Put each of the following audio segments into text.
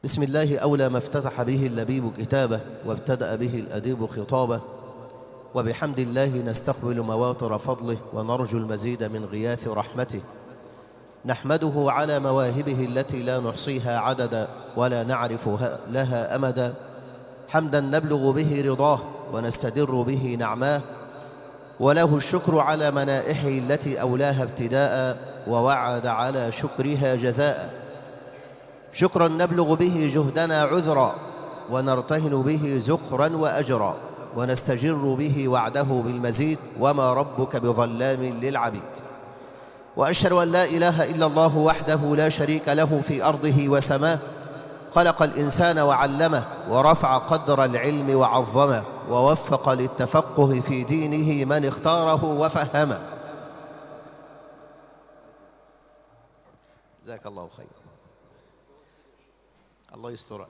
بسم الله أولى ما افتتح به اللبيب كتابه وابتدأ به الأديب خطابه وبحمد الله نستقبل مواطر فضله ونرجو المزيد من غياث رحمته نحمده على مواهبه التي لا نحصيها عددا ولا نعرف لها أمدا حمدا نبلغ به رضاه ونستدر به نعماه وله الشكر على منائحه التي أولاها ابتداء ووعد على شكرها جزاء شكرا نبلغ به جهدنا عذرا ونرتهن به زخرا وأجرا ونستجر به وعده بالمزيد وما ربك بظلام للعبيد وأشهد أن لا إله إلا الله وحده لا شريك له في أرضه وسماه خلق الإنسان وعلمه ورفع قدر العلم وعظمه ووفق للتفقه في دينه من اختاره وفهمه جزاك الله خير الله يستر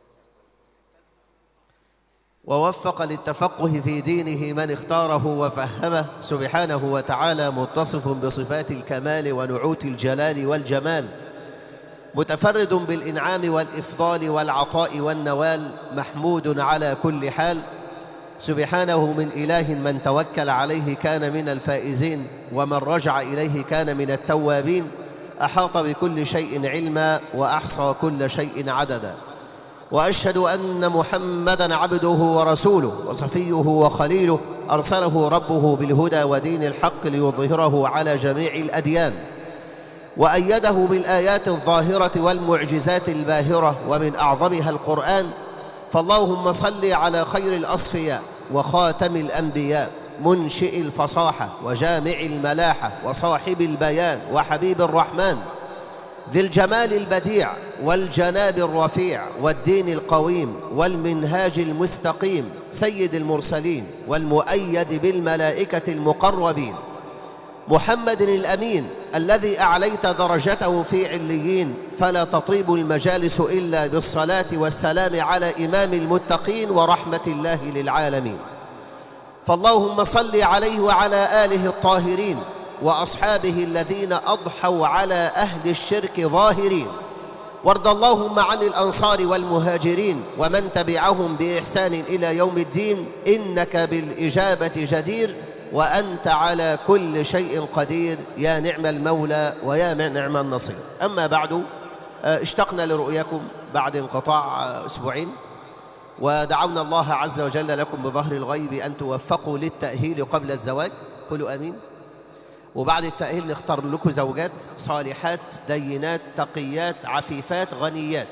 ووفق للتفقه في دينه من اختاره وفهمه سبحانه وتعالى متصف بصفات الكمال ونعوت الجلال والجمال متفرد بالإنعام والإفضال والعطاء والنوال محمود على كل حال سبحانه من إله من توكل عليه كان من الفائزين ومن رجع إليه كان من التوابين أحاط بكل شيء علما وأحصى كل شيء عددا وأشهد أن محمدا عبده ورسوله وصفيه وخليله أرسله ربه بالهدى ودين الحق ليظهره على جميع الأديان وأيده بالآيات الظاهرة والمعجزات الباهرة ومن أعظمها القرآن فاللهم صل على خير الأصفياء وخاتم الأنبياء منشئ الفصاحة وجامع الملاحة وصاحب البيان وحبيب الرحمن ذي الجمال البديع والجناب الرفيع والدين القويم والمنهاج المستقيم سيد المرسلين والمؤيد بالملائكة المقربين محمد الأمين الذي أعليت درجته في عليين فلا تطيب المجالس إلا بالصلاة والسلام على إمام المتقين ورحمة الله للعالمين فاللهم صل عليه وعلى آله الطاهرين وأصحابه الذين أضحوا على أهل الشرك ظاهرين وارض اللهم عن الأنصار والمهاجرين ومن تبعهم بإحسان إلى يوم الدين إنك بالإجابة جدير وأنت على كل شيء قدير يا نعم المولى ويا نعم النصير أما بعد اشتقنا لرؤياكم بعد انقطاع أسبوعين ودعونا الله عز وجل لكم بظهر الغيب أن توفقوا للتأهيل قبل الزواج قولوا أمين وبعد التأهيل نختار لكم زوجات صالحات دينات تقيات عفيفات غنيات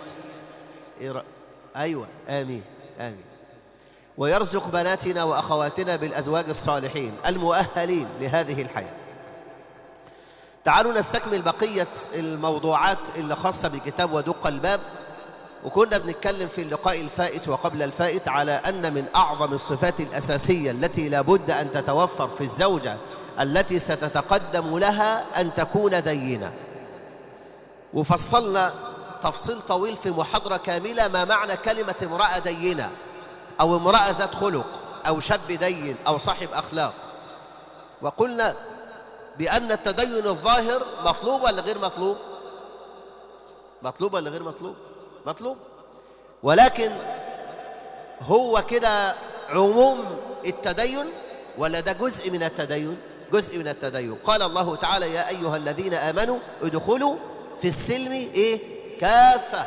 أيوة آمين آمين ويرزق بناتنا وأخواتنا بالأزواج الصالحين المؤهلين لهذه الحياة تعالوا نستكمل بقية الموضوعات اللي خاصة بكتاب ودق الباب وكنا بنتكلم في اللقاء الفائت وقبل الفائت على أن من أعظم الصفات الأساسية التي لابد أن تتوفر في الزوجة التي ستتقدم لها أن تكون دينة وفصلنا تفصيل طويل في محاضرة كاملة ما معنى كلمة امرأة دينة أو امرأة ذات خلق أو شاب دين أو صاحب أخلاق وقلنا بأن التدين الظاهر مطلوب ولا غير مطلوب مطلوب ولا غير مطلوب مطلوب ولكن هو كده عموم التدين ولا ده جزء من التدين جزء من التدين قال الله تعالى يا أيها الذين آمنوا ادخلوا في السلم إيه كافة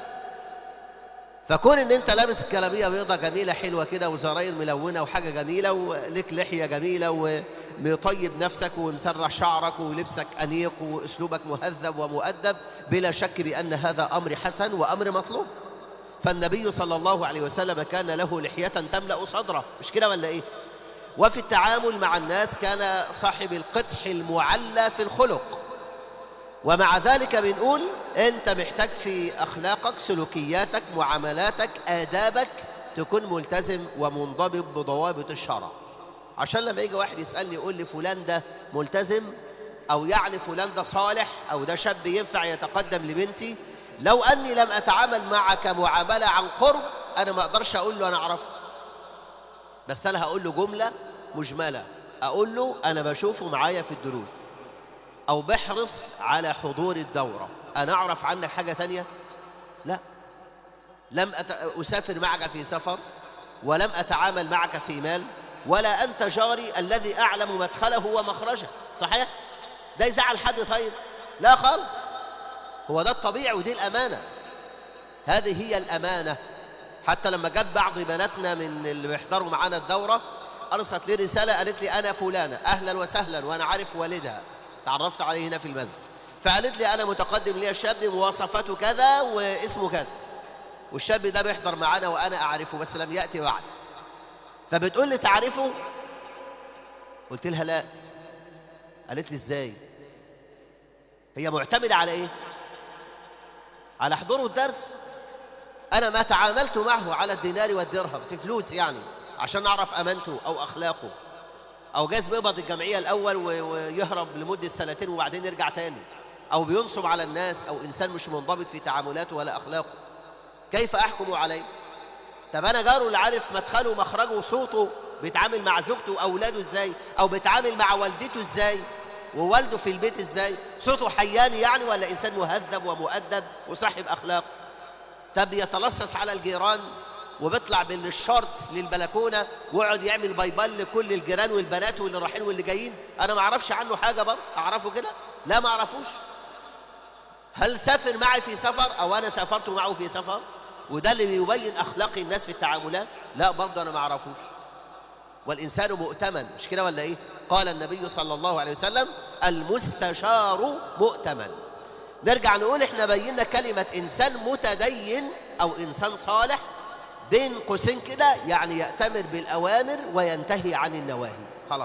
فكون ان انت لابس كلامية بيضة جميلة حلوة كده وزراير ملونة وحاجة جميلة ولك لحية جميلة ومطيب نفسك ومسرح شعرك ولبسك أنيق وأسلوبك مهذب ومؤدب بلا شك بأن هذا أمر حسن وأمر مطلوب فالنبي صلى الله عليه وسلم كان له لحية تملأ صدره مش كده ولا إيه وفي التعامل مع الناس كان صاحب القدح المعلى في الخلق ومع ذلك بنقول انت محتاج في اخلاقك سلوكياتك معاملاتك ادابك تكون ملتزم ومنضبط بضوابط الشرع عشان لما يجي واحد يسالني يقول لي فلان ده ملتزم او يعني فلان ده صالح او ده شاب ينفع يتقدم لبنتي لو اني لم اتعامل معك معامله عن قرب انا ما اقدرش اقول له انا اعرفه بس انا هقول له جمله مجمله اقول له انا بشوفه معايا في الدروس أو بحرص على حضور الدورة أنا أعرف عنك حاجة تانية لا لم أت... أسافر معك في سفر ولم أتعامل معك في مال ولا أنت جاري الذي أعلم مدخله ومخرجه صحيح؟ ده يزعل حد طيب؟ لا خالص هو ده الطبيعي ودي الأمانة هذه هي الأمانة حتى لما جاب بعض بناتنا من اللي بيحضروا معانا الدورة أرسلت لي رسالة قالت لي أنا فلانة أهلا وسهلا وأنا عارف والدها تعرفت عليه هنا في المسجد فقالت لي أنا متقدم لي الشاب مواصفاته كذا واسمه كذا والشاب ده بيحضر معانا وأنا أعرفه بس لم يأتي بعد فبتقول لي تعرفه قلت لها لا قالت لي ازاي هي معتمدة على ايه على حضوره الدرس انا ما تعاملت معه على الدينار والدرهم في فلوس يعني عشان اعرف امانته او اخلاقه او جاز بيقبض الجمعيه الاول ويهرب لمده سنتين وبعدين يرجع تاني او بينصب على الناس او انسان مش منضبط في تعاملاته ولا اخلاقه كيف احكم عليه طب انا جاره اللي عارف مدخله ومخرجه وصوته بيتعامل مع زوجته واولاده ازاي او بيتعامل مع والدته ازاي ووالده في البيت ازاي صوته حياني يعني ولا انسان مهذب ومؤدب وصاحب اخلاق طب يتلصص على الجيران وبيطلع بالشورت للبلكونه ويقعد يعمل بايبال لكل الجيران والبنات واللي رايحين واللي جايين انا ما اعرفش عنه حاجه برضه اعرفه كده لا ما اعرفوش هل سافر معي في سفر او انا سافرت معه في سفر وده اللي بيبين اخلاق الناس في التعاملات لا برضه انا ما اعرفوش والانسان مؤتمن مش كده ولا ايه قال النبي صلى الله عليه وسلم المستشار مؤتمن نرجع نقول احنا بينا كلمة انسان متدين او انسان صالح بين قوسين كده يعني يأتمر بالاوامر وينتهي عن النواهي خلاص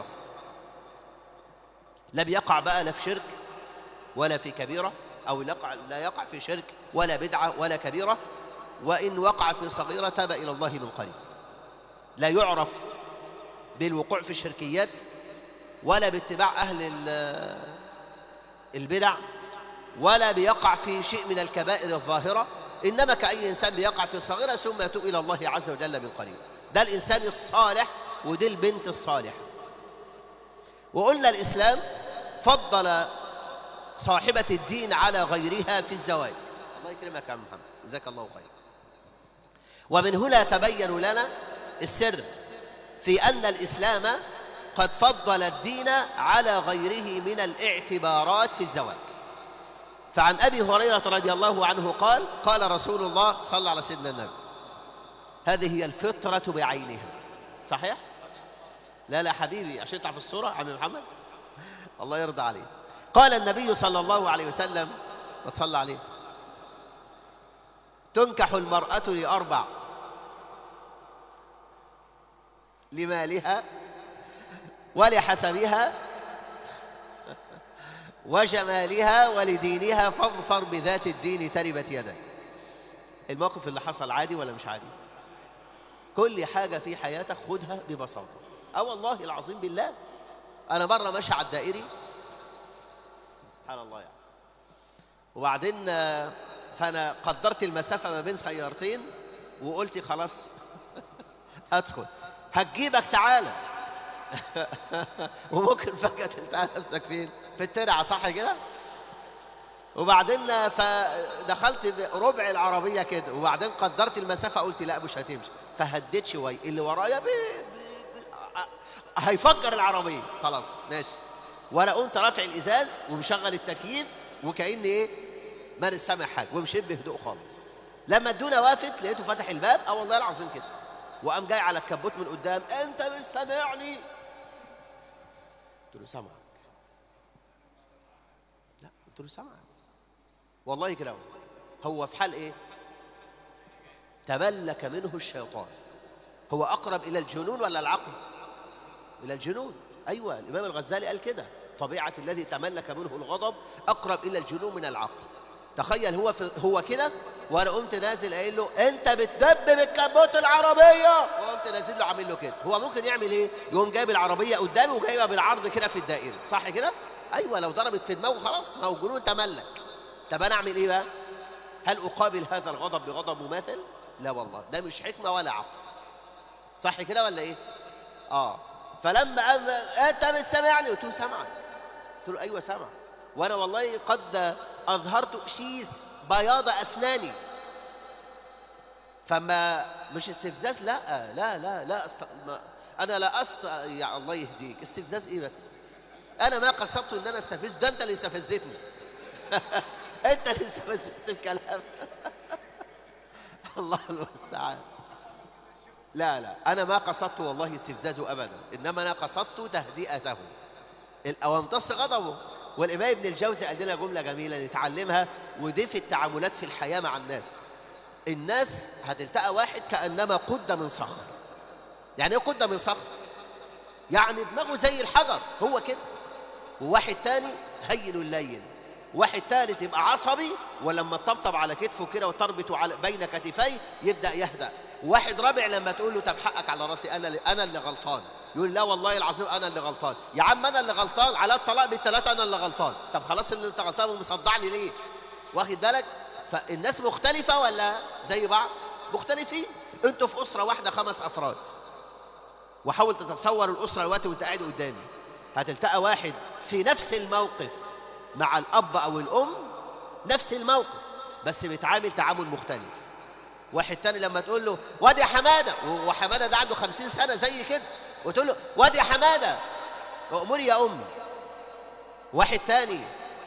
لم يقع بقى لا في شرك ولا في كبيرة او لا يقع في شرك ولا بدعة ولا كبيرة وإن وقع في صغيرة تاب إلى الله من قريب لا يعرف بالوقوع في الشركيات ولا باتباع أهل البدع ولا بيقع في شيء من الكبائر الظاهرة إنما كأي إنسان بيقع في الصغيرة ثم يتوب إلى الله عز وجل من قريب ده الإنسان الصالح ودي البنت الصالحة وقلنا الإسلام فضل صاحبة الدين على غيرها في الزواج الله يكرمك يا محمد جزاك الله خير ومن هنا تبين لنا السر في أن الإسلام قد فضل الدين على غيره من الاعتبارات في الزواج فعن أبي هريرة رضي الله عنه قال قال رسول الله صلى على سيدنا النبي هذه هي الفطرة بعينها صحيح؟ لا لا حبيبي عشان تعرف الصورة عم محمد الله يرضى عليه قال النبي صلى الله عليه وسلم وتصلى عليه تنكح المرأة لأربع لمالها ولحسبها وجمالها ولدينها فاظفر بذات الدين تربت يدك الموقف اللي حصل عادي ولا مش عادي كل حاجة في حياتك خدها ببساطة اه والله العظيم بالله انا مرة ماشي على الدائري سبحان الله يعني وبعدين فانا قدرت المسافة ما بين سيارتين وقلت خلاص ادخل هتجيبك تعالى وممكن فجأة تلقى نفسك فين في الترعة صح كده وبعدين فدخلت ربع العربية كده وبعدين قدرت المسافة قلت لا مش هتمشي فهديت شوية اللي ورايا بي... هيفجر العربية خلاص ماشي وانا قمت رافع الازاز ومشغل التكييف وكأني ايه مارس سامع حاجة ومشيت بهدوء خالص لما الدنيا وقفت لقيته فتح الباب اه والله العظيم كده وقام جاي على الكبوت من قدام انت مش سامعني قلت له سامعك لا قلت له سامعك والله كده هو في حال ايه تملك منه الشيطان هو اقرب الى الجنون ولا العقل الى الجنون ايوه الامام الغزالي قال كده طبيعه الذي تملك منه الغضب اقرب الى الجنون من العقل تخيل هو في هو كده وانا قمت نازل قايل له انت بتدبب الكبوت العربيه وقمت نازل له عامل له كده هو ممكن يعمل ايه يقوم جايب العربيه قدامي وجايبها بالعرض كده في الدائره صح كده ايوه لو ضربت في دماغه خلاص ما هو جنون تملك طب انا اعمل ايه بقى هل اقابل هذا الغضب بغضب مماثل لا والله ده مش حكمه ولا عقل صح كده ولا ايه اه فلما قام انت مش سامعني قلت له سامعك قلت له ايوه سامعك وانا والله قد اظهرت شيث بياض اسناني فما مش استفزاز لا لا لا لا أست... ما انا لا أست... يا الله يهديك استفزاز ايه بس انا ما قصدت ان انا استفز ده انت اللي استفزتني انت اللي استفزت الكلام الله المستعان لا لا انا ما قصدت والله استفزازه ابدا انما انا قصدت تهدئته ال- او امتص غضبه والامام ابن الجوزي قال لنا جمله جميله نتعلمها ودي في التعاملات في الحياه مع الناس الناس هتلتقى واحد كانما قد من صخر يعني ايه قد من صخر يعني دماغه زي الحجر هو كده وواحد تاني هين اللين واحد ثالث يبقى عصبي ولما تطبطب على كتفه كده وتربطه على بين كتفيه يبدا يهدأ واحد رابع لما تقول له طب حقك على راسي انا اللي انا اللي غلطان يقول لا والله العظيم انا اللي غلطان يا عم انا اللي غلطان على الطلاق بالثلاثه انا اللي غلطان طب خلاص اللي انت غلطان ومصدعني ليه واخد بالك فالناس مختلفه ولا زي بعض مختلفين انتوا في اسره واحده خمس افراد وحاول تتصور الاسره دلوقتي وانت قاعد قدامي هتلتقى واحد في نفس الموقف مع الاب او الام نفس الموقف بس بيتعامل تعامل مختلف واحد تاني لما تقول له واد يا حماده وحماده ده عنده خمسين سنه زي كده وتقول له واد يا حماده امري يا امي واحد تاني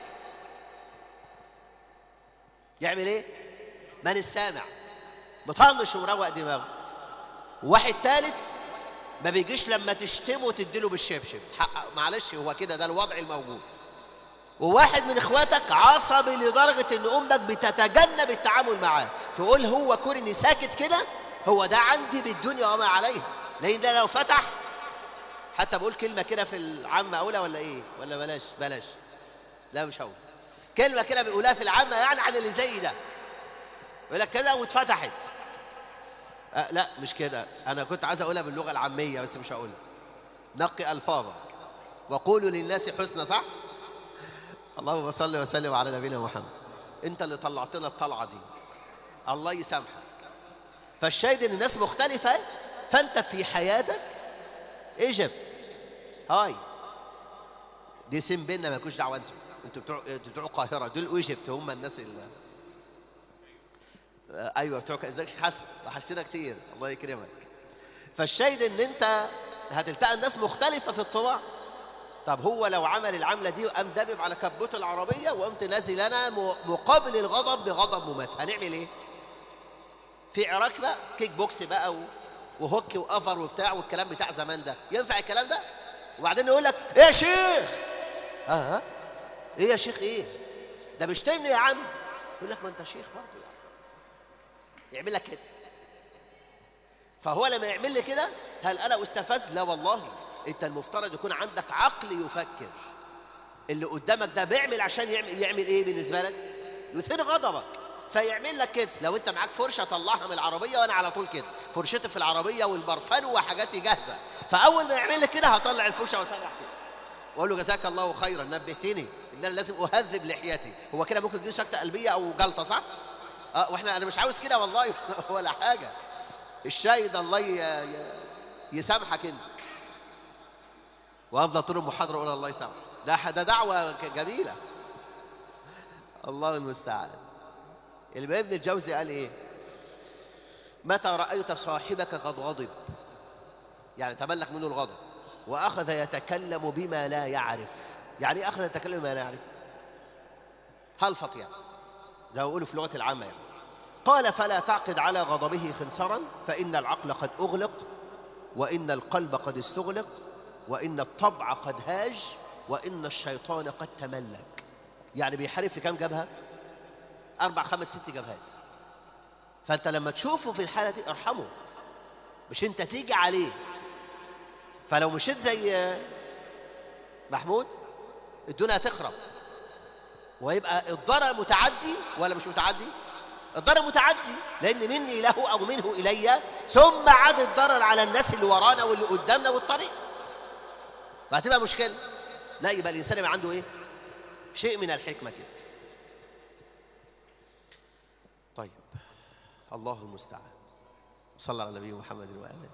يعمل ايه من السامع مطنش ومروق دماغه واحد تالت ما بيجيش لما تشتمه تديله بالشبشب حق معلش هو كده ده الوضع الموجود وواحد من اخواتك عصبي لدرجة ان امك بتتجنب التعامل معاه تقول هو كوني ساكت كده هو ده عندي بالدنيا وما عليها لان ده لو فتح حتى بقول كلمة كده في العامة اقولها ولا ايه ولا بلاش بلاش لا مش هقول كلمة كده بيقولها في العامة يعني عن اللي زي ده يقول لك كده واتفتحت أه لا مش كده انا كنت عايز اقولها باللغة العامية بس مش هقولها نقي الفاظك وقولوا للناس حسنى صح اللهم صل وسلم على نبينا محمد انت اللي طلعتنا الطلعه دي الله يسامحك فالشاهد ان الناس مختلفه فانت في حياتك ايجيبت هاي دي سين بينا ما يكونش دعوه انتوا انتوا بتوع انتوا بتوع القاهره دول ايجيبت هم الناس اللي ايوه بتوع ازيك حسن وحشتنا كتير الله يكرمك فالشاهد ان انت هتلتقى الناس مختلفه في الطباع طب هو لو عمل العملة دي وقام دابب على كبوت العربية وقمت نازل أنا مقابل الغضب بغضب مماثل هنعمل إيه؟ في عراك بقى كيك بوكس بقى و... وهوك وقفر وبتاع والكلام بتاع زمان ده ينفع الكلام ده؟ وبعدين يقول لك إيه يا شيخ؟ أه, أه إيه يا شيخ إيه؟ ده بيشتمني يا عم يقول لك ما أنت شيخ برضه يعني يعمل لك كده فهو لما يعمل لي كده هل أنا أستفز؟ لا والله انت المفترض يكون عندك عقل يفكر اللي قدامك ده بيعمل عشان يعمل, يعمل ايه بالنسبه لك يثير غضبك فيعمل لك كده لو انت معاك فرشه طلعها من العربيه وانا على طول كده فرشتي في العربيه والبرفان وحاجاتي جاهزه فاول ما يعمل لك كده هطلع الفرشه واسرح كده واقول له جزاك الله خيرا نبهتني ان انا لازم اهذب لحيتي هو كده ممكن تجيب سكته قلبيه او جلطه صح اه واحنا انا مش عاوز كده والله ولا حاجه الشاهد الله ي... يسامحك انت وافضل طول المحاضره اقول الله يسامحك ده ده دعوه جميله الله المستعان الامام ابن الجوزي قال ايه متى رايت صاحبك قد غضب يعني تملك منه الغضب واخذ يتكلم بما لا يعرف يعني ايه اخذ يتكلم بما لا يعرف هلفط يعني زي ما بيقولوا في اللغه العامه يعني قال فلا تعقد على غضبه خنصرا فان العقل قد اغلق وان القلب قد استغلق وإن الطبع قد هاج وإن الشيطان قد تملك يعني بيحارب في كام جبهة أربع خمس ست جبهات فأنت لما تشوفه في الحالة دي ارحمه مش أنت تيجي عليه فلو مشيت زي محمود الدنيا هتخرب ويبقى الضرر متعدي ولا مش متعدي الضرر متعدي لأن مني له أو منه إلي ثم عاد الضرر على الناس اللي ورانا واللي قدامنا والطريق فهتبقى مشكلة لا يبقى الإنسان يبقى عنده إيه شيء من الحكمة كده طيب الله المستعان صلى على النبي محمد وآله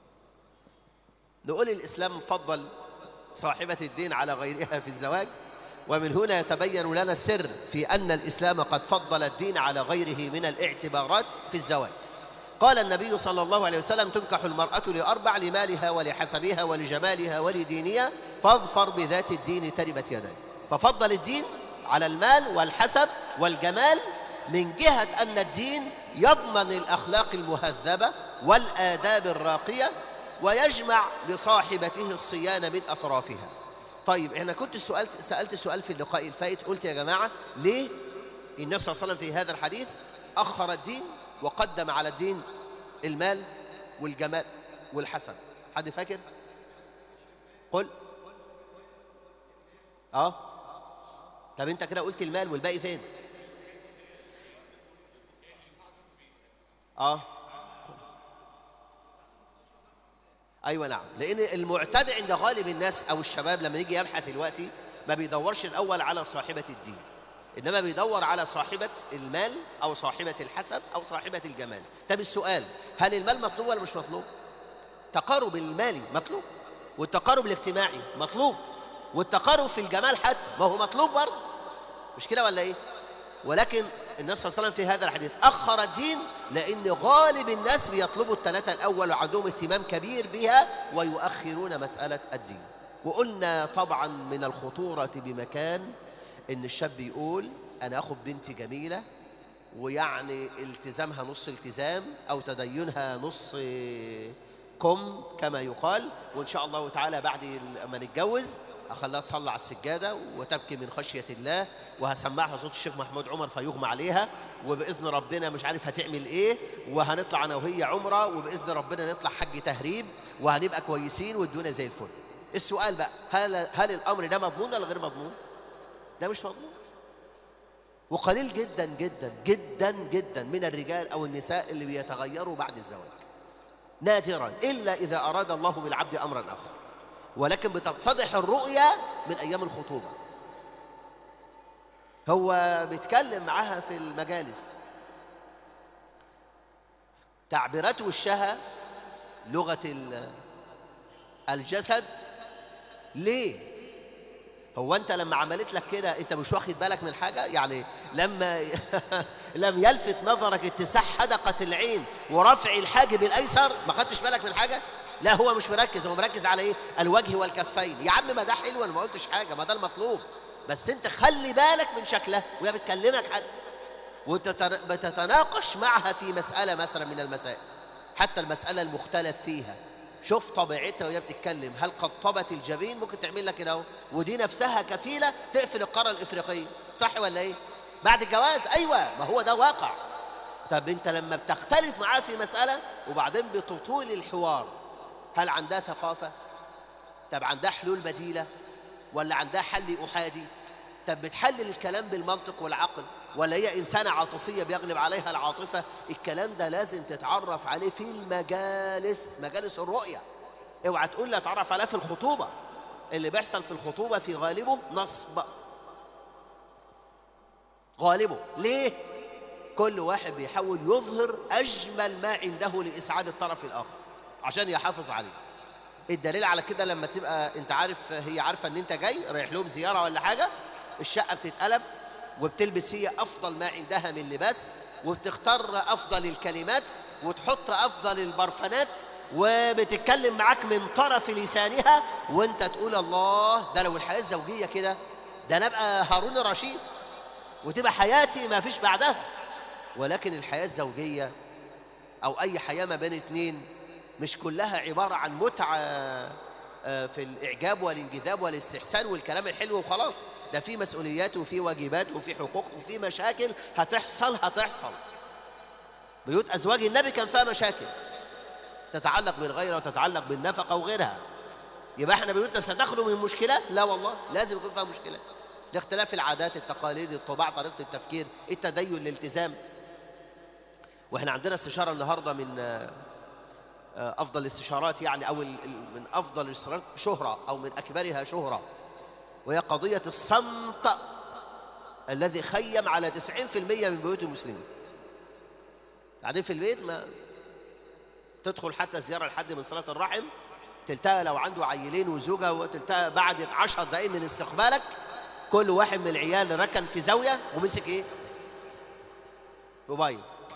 نقول الإسلام فضل صاحبة الدين على غيرها في الزواج ومن هنا يتبين لنا السر في أن الإسلام قد فضل الدين على غيره من الاعتبارات في الزواج قال النبي صلى الله عليه وسلم تنكح المرأة لأربع لمالها ولحسبها ولجمالها ولدينها فاظفر بذات الدين تربت يديك ففضل الدين على المال والحسب والجمال من جهة أن الدين يضمن الأخلاق المهذبة والآداب الراقية ويجمع لصاحبته الصيانة من أطرافها طيب احنا كنت سألت, سألت سؤال في اللقاء الفائت قلت يا جماعة ليه النبي صلى الله عليه وسلم في هذا الحديث أخر الدين وقدم على الدين المال والجمال والحسن حد فاكر قل اه طب انت كده قلت المال والباقي فين اه ايوه نعم لان المعتاد عند غالب الناس او الشباب لما يجي يبحث دلوقتي ما بيدورش الاول على صاحبه الدين انما بيدور على صاحبه المال او صاحبه الحسب او صاحبه الجمال طب السؤال هل المال مطلوب ولا مش مطلوب التقارب المالي مطلوب والتقارب الاجتماعي مطلوب والتقارب في الجمال حتى ما هو مطلوب برضه مش كده ولا ايه ولكن النبي صلى الله عليه وسلم في هذا الحديث أخر الدين لأن غالب الناس بيطلبوا الثلاثة الأول وعندهم اهتمام كبير بها ويؤخرون مسألة الدين وقلنا طبعا من الخطورة بمكان إن الشاب يقول أنا أخذ بنتي جميلة ويعني التزامها نص التزام أو تدينها نص كم كما يقال وإن شاء الله تعالى بعد ما نتجوز أخليها تصلي على السجادة وتبكي من خشية الله وهسمعها صوت الشيخ محمود عمر فيغمى عليها وبإذن ربنا مش عارف هتعمل إيه وهنطلع أنا وهي عمرة وبإذن ربنا نطلع حج تهريب وهنبقى كويسين والدنيا زي الفل السؤال بقى هل, هل الأمر ده مضمون ولا غير مضمون؟ ده مش مضمون وقليل جدا جدا جدا جدا من الرجال أو النساء اللي بيتغيروا بعد الزواج نادرا إلا إذا أراد الله بالعبد أمرا آخر ولكن بتتضح الرؤية من أيام الخطوبة هو بيتكلم معاها في المجالس تعبيرات وشها لغة الجسد ليه هو انت لما عملت لك كده انت مش واخد بالك من حاجة يعني لما لم يلفت نظرك اتساع حدقة العين ورفع الحاجب الايسر ما خدتش بالك من حاجة لا هو مش مركز هو مركز على ايه الوجه والكفين يا عم ما ده حلو انا ما قلتش حاجه ما ده المطلوب بس انت خلي بالك من شكلها وهي بتكلمك حد وانت بتتناقش معها في مساله مثلا من المسائل حتى المساله المختلف فيها شوف طبيعتها وهي بتتكلم هل قطبت الجبين ممكن تعمل لك كده اهو ودي نفسها كفيله تقفل القاره الافريقيه صح ولا ايه بعد الجواز ايوه ما هو ده واقع طب انت لما بتختلف معاه في مساله وبعدين بتطول الحوار هل عندها ثقافة؟ طب عندها حلول بديلة؟ ولا عندها حل أحادي؟ طب بتحلل الكلام بالمنطق والعقل؟ ولا هي إنسانة عاطفية بيغلب عليها العاطفة؟ الكلام ده لازم تتعرف عليه في المجالس مجالس الرؤية اوعى تقول لي اتعرف عليه في الخطوبة اللي بيحصل في الخطوبة في غالبه نصب غالبه ليه؟ كل واحد بيحاول يظهر أجمل ما عنده لإسعاد الطرف الآخر عشان يحافظ عليه الدليل على كده لما تبقى انت عارف هي عارفه ان انت جاي رايح لهم زياره ولا حاجه الشقه بتتقلب وبتلبس هي افضل ما عندها من لباس وبتختار افضل الكلمات وتحط افضل البرفانات وبتتكلم معاك من طرف لسانها وانت تقول الله ده لو الحياه الزوجيه كده ده انا ابقى هارون الرشيد وتبقى حياتي ما فيش بعدها ولكن الحياه الزوجيه او اي حياه ما بين اتنين مش كلها عبارة عن متعة في الإعجاب والانجذاب والاستحسان والكلام الحلو وخلاص ده في مسؤوليات وفي واجبات وفي حقوق وفي مشاكل هتحصل هتحصل بيوت أزواج النبي كان فيها مشاكل تتعلق بالغيرة وتتعلق بالنفقة وغيرها يبقى احنا بيوتنا ستخلو من مشكلات لا والله لازم يكون فيها مشكلات لاختلاف العادات التقاليد الطباع طريقة التفكير التدين الالتزام واحنا عندنا استشارة النهاردة من أفضل الاستشارات يعني أو من أفضل الاستشارات شهرة أو من أكبرها شهرة وهي قضية الصمت الذي خيم على 90% من بيوت المسلمين قاعدين في البيت ما تدخل حتى زيارة لحد من صلاة الرحم تلتقى لو عنده عيلين وزوجة وتلتقى بعد عشر دقايق من استقبالك كل واحد من العيال ركن في زاوية ومسك ايه موبايل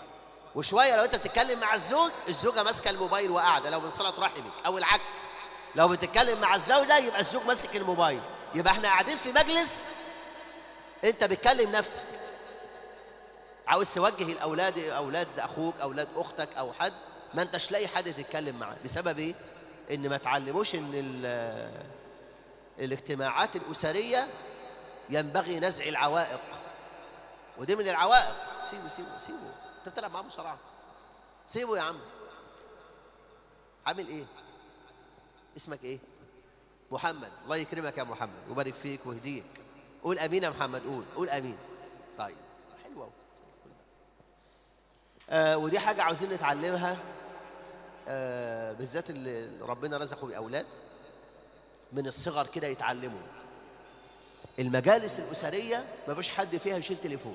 وشويه لو انت بتتكلم مع الزوج الزوجه ماسكه الموبايل وقاعده لو من صله رحمك او العكس لو بتتكلم مع الزوجه يبقى الزوج ماسك الموبايل يبقى احنا قاعدين في مجلس انت بتكلم نفسك عاوز توجه الاولاد اولاد اخوك اولاد اختك او حد ما انتش لاقي حد تتكلم معاه بسبب ايه ان ما تعلموش ان ال- الاجتماعات الاسريه ينبغي نزع العوائق ودي من العوائق سيبه سيبه سيبه انت بتلعب معاه مصارعه سيبه يا عم عامل ايه اسمك ايه محمد الله يكرمك يا محمد ويبارك فيك ويهديك قول امين يا محمد قول قول امين طيب حلوه آه ودي حاجه عاوزين نتعلمها آه بالذات اللي ربنا رزقه باولاد من الصغر كده يتعلموا المجالس الاسريه ما فيش حد فيها يشيل تليفون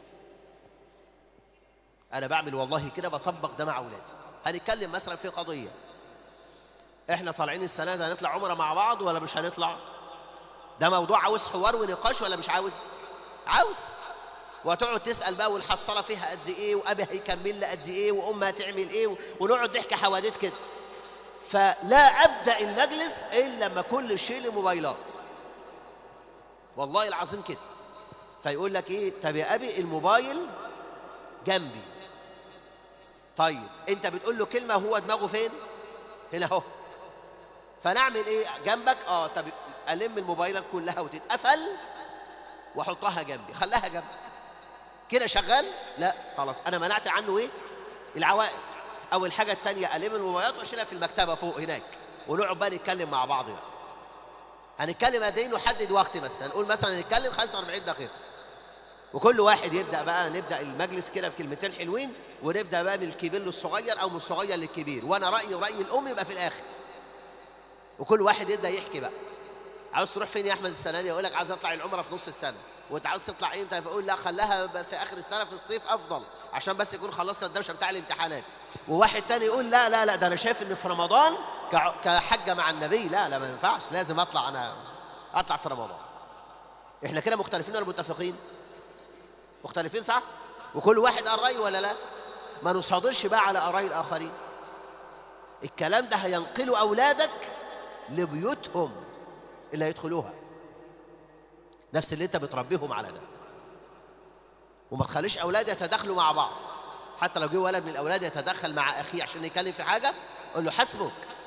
انا بعمل والله كده بطبق ده مع اولادي هنتكلم مثلا في قضيه احنا طالعين السنه دي هنطلع عمره مع بعض ولا مش هنطلع ده موضوع عاوز حوار ونقاش ولا مش عاوز عاوز وتقعد تسال بقى والحصاله فيها قد ايه وابي هيكمل لي قد ايه وامها هتعمل ايه ونقعد نحكي حواديت كده فلا ابدا المجلس الا لما كل شيء له موبايلات والله العظيم كده فيقول لك ايه طب يا ابي الموبايل جنبي طيب انت بتقول له كلمه وهو دماغه فين هنا اهو فنعمل ايه جنبك اه طب الم الموبايلات كلها وتتقفل واحطها جنبي خليها جنبي كده شغال لا خلاص انا منعت عنه ايه العوائق اول حاجه الثانيه الم الموبايلات واشيلها في المكتبه فوق هناك ونقعد بقى نتكلم مع بعض بقى هنتكلم قد ايه نحدد وقت مثلا نقول مثلا نتكلم 45 دقيقه وكل واحد يبدا بقى نبدا المجلس كده بكلمتين حلوين ونبدا بقى من الكبير للصغير او من الصغير للكبير وانا رايي وراي الام يبقى في الاخر وكل واحد يبدا يحكي بقى عاوز تروح فين يا احمد السنه دي يقول لك عاوز اطلع العمره في نص السنه وانت عاوز تطلع امتى فيقول لا خليها في اخر السنه في الصيف افضل عشان بس يكون خلصنا الدوشه بتاع الامتحانات وواحد تاني يقول لا لا لا ده انا شايف ان في رمضان كع- كحجه مع النبي لا لا ما ينفعش لازم اطلع انا اطلع في رمضان احنا كده مختلفين ولا متفقين مختلفين صح وكل واحد قال راي ولا لا ما نصادرش بقى على اراء الاخرين الكلام ده هينقلوا اولادك لبيوتهم اللي هيدخلوها نفس اللي انت بتربيهم على ده وما تخليش اولاد يتداخلوا مع بعض حتى لو جه ولد من الاولاد يتدخل مع اخيه عشان يتكلم في حاجه قول له حسبك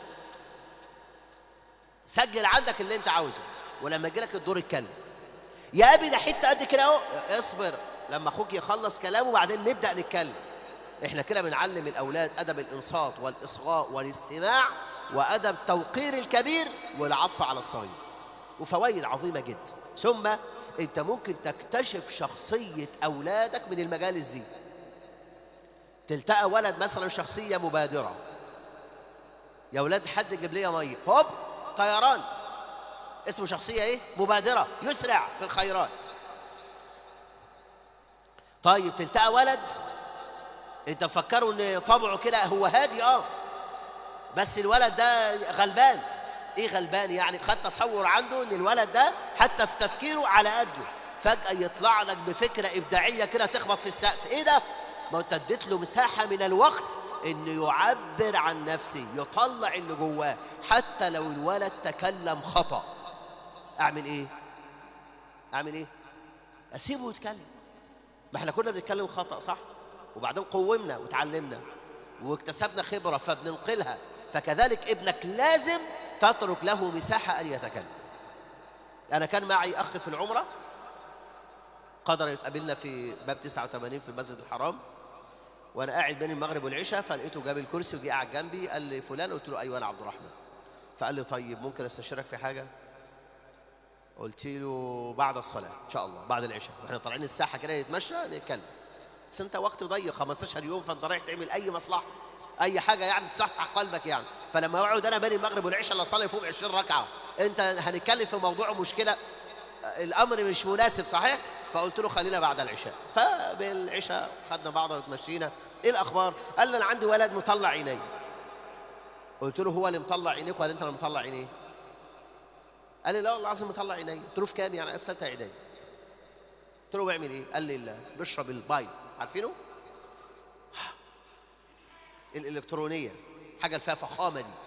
سجل عندك اللي انت عاوزه ولما يجي لك الدور اتكلم يا ابي ده حته قد كده اهو اصبر لما اخوك يخلص كلامه وبعدين نبدا نتكلم احنا كده بنعلم الاولاد ادب الانصات والاصغاء والاستماع وادب توقير الكبير والعطف على الصغير وفوائد عظيمه جدا ثم انت ممكن تكتشف شخصيه اولادك من المجالس دي تلتقى ولد مثلا شخصيه مبادره يا ولاد حد يجيب لي ميه هوب طيران اسمه شخصيه ايه مبادره يسرع في الخيرات طيب تلتقى ولد انت مفكره ان طبعه كده هو هادي اه بس الولد ده غلبان ايه غلبان يعني خد تصور عنده ان الولد ده حتى في تفكيره على قده فجأة يطلع لك بفكرة إبداعية كده تخبط في السقف ايه ده ما انت اديت له مساحة من الوقت انه يعبر عن نفسه يطلع اللي جواه حتى لو الولد تكلم خطأ اعمل ايه اعمل ايه اسيبه يتكلم ما احنا كنا بنتكلم خطأ صح وبعدين قومنا وتعلمنا واكتسبنا خبرة فبننقلها فكذلك ابنك لازم تترك له مساحة أن يتكلم أنا كان معي أخ في العمرة قدر يتقابلنا في باب 89 في المسجد الحرام وأنا قاعد بين المغرب والعشاء فلقيته جاب الكرسي وجي قاعد جنبي قال لي فلان قلت له أيوة أنا عبد الرحمن فقال لي طيب ممكن استشيرك في حاجة قلت له بعد الصلاة إن شاء الله بعد العشاء واحنا طالعين الساحة كده نتمشى نتكلم بس انت وقت ضيق 15 يوم فانت رايح تعمل اي مصلحه اي حاجه يعني تصحح قلبك يعني فلما اقعد انا بين المغرب والعشاء اللي اصلي فوق 20 ركعه انت هنتكلم في موضوع مشكله الامر مش مناسب صحيح فقلت له خلينا بعد العشاء فبالعشاء خدنا بعض وتمشينا ايه الاخبار قال لي انا عندي ولد مطلع عيني قلت له هو اللي مطلع عينيك ولا انت اللي مطلع عينيه قال لي لا والله العظيم مطلع عيني قلت له في كام يعني قفلت عيني قلت له بيعمل ايه قال لي لا بيشرب الباي عارفينه الإلكترونية حاجة اللي فيها فخامة دي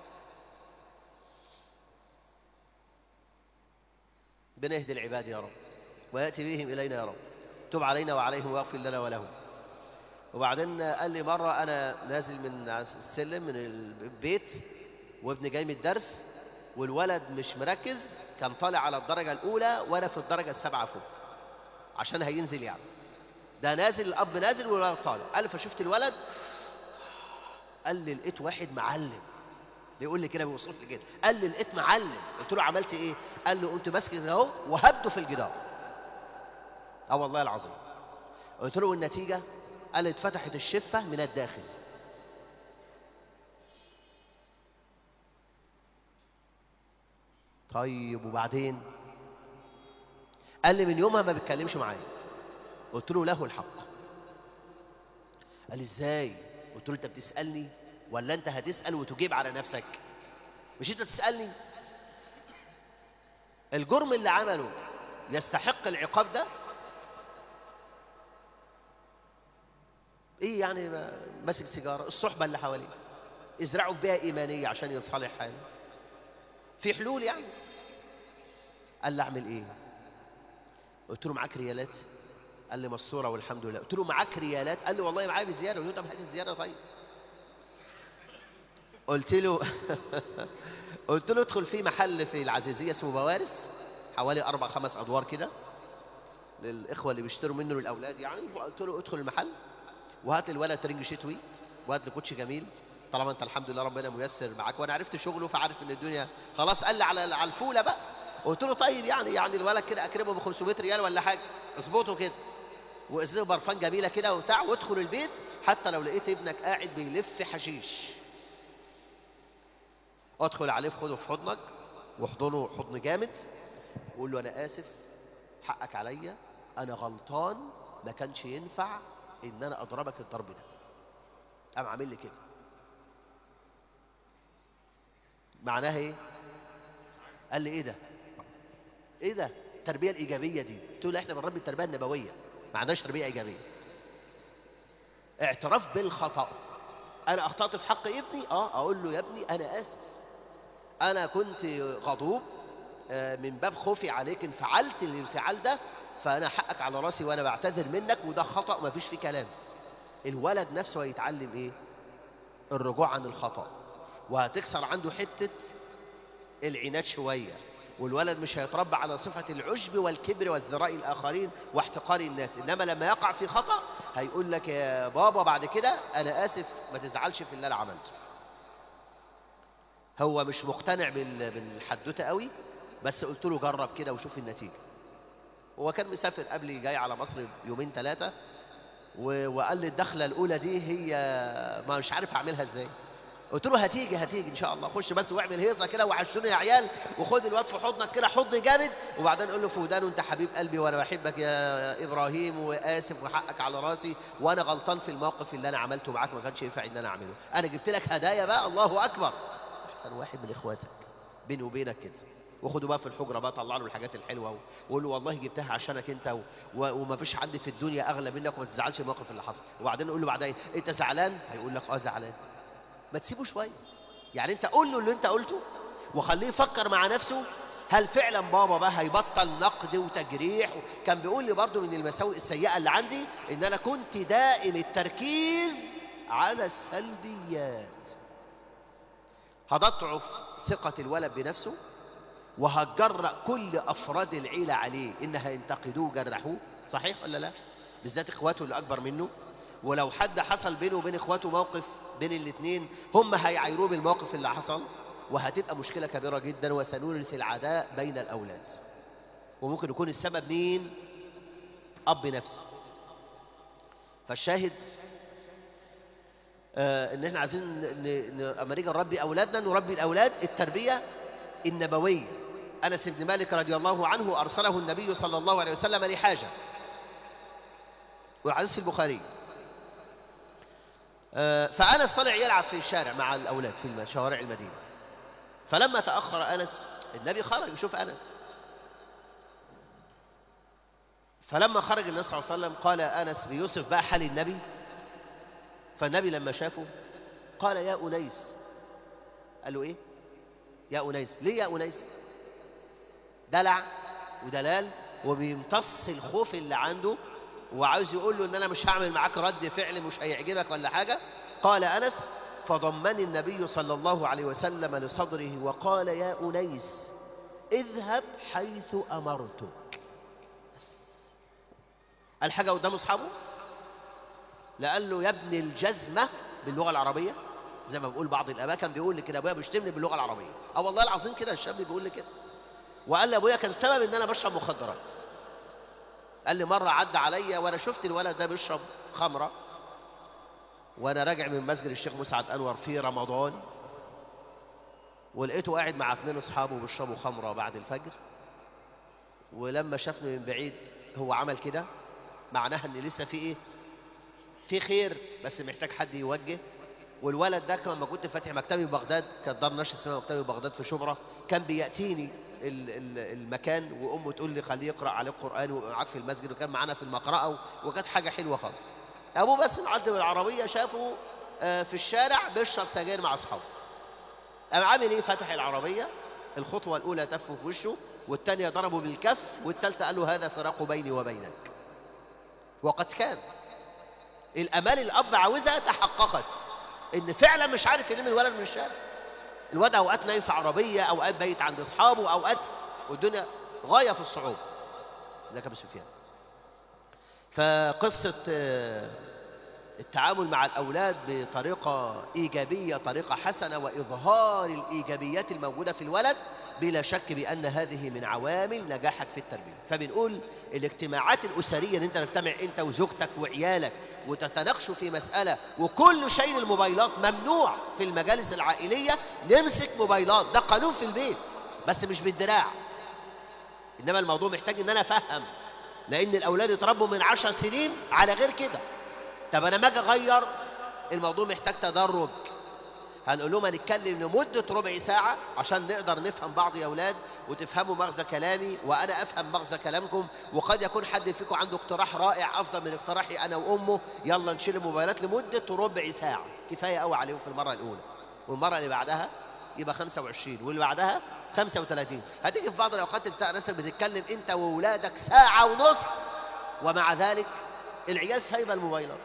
بنهدي العباد يا رب ويأتي بهم إلينا يا رب تب علينا وعليهم واغفر لنا ولهم وبعدين قال لي مرة أنا نازل من السلم من البيت وابني جاي من الدرس والولد مش مركز كان طالع على الدرجة الأولى وأنا في الدرجة السابعة فوق عشان هينزل يعني ده نازل الأب نازل والولد طالع قال لي فشفت الولد قال لي لقيت واحد معلم بيقول لي كده بيوصف لي كده قال لي لقيت معلم قلت له عملت ايه قال لي قمت ماسك كده اهو وهبده في الجدار اه والله العظيم قلت له والنتيجه قال لي اتفتحت الشفه من الداخل طيب وبعدين قال لي من يومها ما بيتكلمش معايا قلت له له الحق قال لي ازاي قلت له انت بتسالني ولا انت هتسال وتجيب على نفسك مش انت تسالني الجرم اللي عمله يستحق العقاب ده ايه يعني ماسك سيجاره الصحبه اللي حواليه ازرعوا بها ايمانيه عشان يصلح حاله في حلول يعني قال لي اعمل ايه قلت له معاك ريالات قال لي مستوره والحمد لله قلت له معاك ريالات قال لي والله معايا بزياده قلت له طب هات الزياده طيب قلت له قلت له ادخل في محل في العزيزيه اسمه بوارس حوالي اربع خمس ادوار كده للاخوه اللي بيشتروا منه للاولاد يعني قلت له ادخل المحل وهات الولد ترنج شتوي وهات لي كوتش جميل طالما انت الحمد لله ربنا ميسر معاك وانا عرفت شغله فعارف ان الدنيا خلاص قال لي على على الفوله بقى قلت له طيب يعني يعني الولد كده اكرمه ب 500 ريال ولا حاجه اظبطه كده واذنه برفان جميله كده وبتاع وادخل البيت حتى لو لقيت ابنك قاعد بيلف حشيش ادخل عليه خده في حضنك واحضنه حضن جامد وقول له انا اسف حقك عليا انا غلطان ما كانش ينفع ان انا اضربك الضرب ده قام عامل لي كده معناها ايه قال لي ايه ده ايه ده التربيه الايجابيه دي قلت له احنا بنربي التربيه النبويه ما عندناش تربيه ايجابيه اعتراف بالخطا انا اخطات في حق ابني اه اقول له يا ابني انا اسف انا كنت غضوب من باب خوفي عليك انفعلت الانفعال ده فانا حقك على راسي وانا بعتذر منك وده خطا ما فيش فيه كلام الولد نفسه هيتعلم ايه الرجوع عن الخطا وهتكسر عنده حته العناد شويه والولد مش هيتربى على صفة العجب والكبر وازدراء الآخرين واحتقار الناس إنما لما يقع في خطأ هيقول لك يا بابا بعد كده أنا آسف ما تزعلش في اللي أنا عملته هو مش مقتنع بالحدوته قوي بس قلت له جرب كده وشوف النتيجة هو كان مسافر قبلي جاي على مصر يومين ثلاثة وقال لي الدخلة الأولى دي هي ما مش عارف أعملها إزاي قلت له هتيجي هتيجي ان شاء الله خش بس واعمل هيصه كده وعشوني يا عيال وخد الواد في حضنك كده حضن جامد وبعدين قول له في ودانه انت حبيب قلبي وانا بحبك يا ابراهيم واسف وحقك على راسي وانا غلطان في الموقف اللي انا عملته معاك ما كانش ينفع ان انا اعمله انا جبت لك هدايا بقى الله اكبر احسن واحد من اخواتك بيني وبينك كده وخده بقى في الحجره بقى طلع له الحاجات الحلوه وقول له والله جبتها عشانك انت و... و... وما فيش حد في الدنيا اغلى منك وما تزعلش الموقف اللي حصل وبعدين قول له بعدين انت زعلان هيقول لك اه زعلان ما تسيبه شويه يعني انت قول له اللي انت قلته وخليه يفكر مع نفسه هل فعلا بابا بقى هيبطل نقد وتجريح كان بيقول لي برضو من المساوئ السيئة اللي عندي ان انا كنت دائم التركيز على السلبيات هتضعف ثقة الولد بنفسه وهتجرأ كل افراد العيلة عليه ان هينتقدوه وجرحوه صحيح ولا لا بالذات اخواته اللي اكبر منه ولو حد حصل بينه وبين اخواته موقف بين الاثنين هم هيعايروه بالموقف اللي حصل وهتبقى مشكلة كبيرة جدا وسنورث العداء بين الأولاد وممكن يكون السبب مين أب نفسه فالشاهد آه ان احنا عايزين لما نيجي نربي اولادنا نربي الاولاد التربيه النبويه انس بن مالك رضي الله عنه ارسله النبي صلى الله عليه وسلم لحاجه والحديث في البخاري فأنس طلع يلعب في الشارع مع الأولاد في شوارع المدينة فلما تأخر أنس النبي خرج يشوف أنس فلما خرج النبي صلى الله عليه وسلم قال أنس بيوسف بقى حال النبي فالنبي لما شافه قال يا أنيس قال له إيه يا أنيس ليه يا أنيس دلع ودلال وبيمتص الخوف اللي عنده وعاوز يقول له ان انا مش هعمل معاك رد فعل مش هيعجبك ولا حاجه قال انس فضمني النبي صلى الله عليه وسلم لصدره وقال يا انيس اذهب حيث امرتك قال حاجه قدام اصحابه لا قال له يا ابن الجزمه باللغه العربيه زي ما بيقول بعض الاباء كان بيقول لي كده ابويا بيشتمني باللغه العربيه اه والله العظيم كده الشاب بيقول لي كده وقال لي ابويا كان سبب ان انا بشرب مخدرات قال لي مره عدى عليا وانا شفت الولد ده بيشرب خمره وانا راجع من مسجد الشيخ مسعد انور في رمضان ولقيته قاعد مع اثنين اصحابه بيشربوا خمره بعد الفجر ولما شافني من بعيد هو عمل كده معناها ان لسه في ايه في خير بس محتاج حد يوجه والولد ده كان لما كنت فاتح مكتبي في بغداد كانت دار نشر اسمها مكتبي في بغداد في شبرا كان بياتيني ال- ال- المكان وامه تقول لي خليه يقرا عليك قران ومعاك في المسجد وكان معانا في المقرأه وكانت حاجه حلوه خالص ابوه بس معدي بالعربيه شافه آه، في الشارع بيشرب سجاير مع اصحابه قام عامل ايه فتح العربيه الخطوه الاولى تفه في وشه والثانيه ضربه بالكف والثالثه قال له هذا فراق بيني وبينك وقد كان الامال الاب عاوزها تحققت ان فعلا مش عارف يلم الولد من الشارع الواد اوقات نايم في عربيه اوقات بايت عند اصحابه اوقات والدنيا غايه في الصعوبه ازيك يا ابو سفيان فقصه آه، التعامل مع الاولاد بطريقه ايجابيه طريقه حسنه واظهار الايجابيات الموجوده في الولد بلا شك بان هذه من عوامل نجاحك في التربيه فبنقول الاجتماعات الاسريه ان انت تجتمع انت وزوجتك وعيالك وتتناقشوا في مساله وكل شيء الموبايلات ممنوع في المجالس العائليه نمسك موبايلات ده قانون في البيت بس مش بالدراع انما الموضوع محتاج ان انا افهم لان الاولاد اتربوا من عشر سنين على غير كده طب انا ما اجي اغير الموضوع محتاج تدرج هنقول لهم هنتكلم لمدة ربع ساعة عشان نقدر نفهم بعض يا أولاد وتفهموا مغزى كلامي وأنا أفهم مغزى كلامكم وقد يكون حد فيكم عنده اقتراح رائع أفضل من اقتراحي أنا وأمه يلا نشيل الموبايلات لمدة ربع ساعة كفاية قوي عليهم في المرة الأولى والمرة اللي بعدها يبقى 25 واللي بعدها 35 هتيجي في بعض الأوقات بتاع ناس بتتكلم أنت وأولادك ساعة ونص ومع ذلك العيال سايبة الموبايلات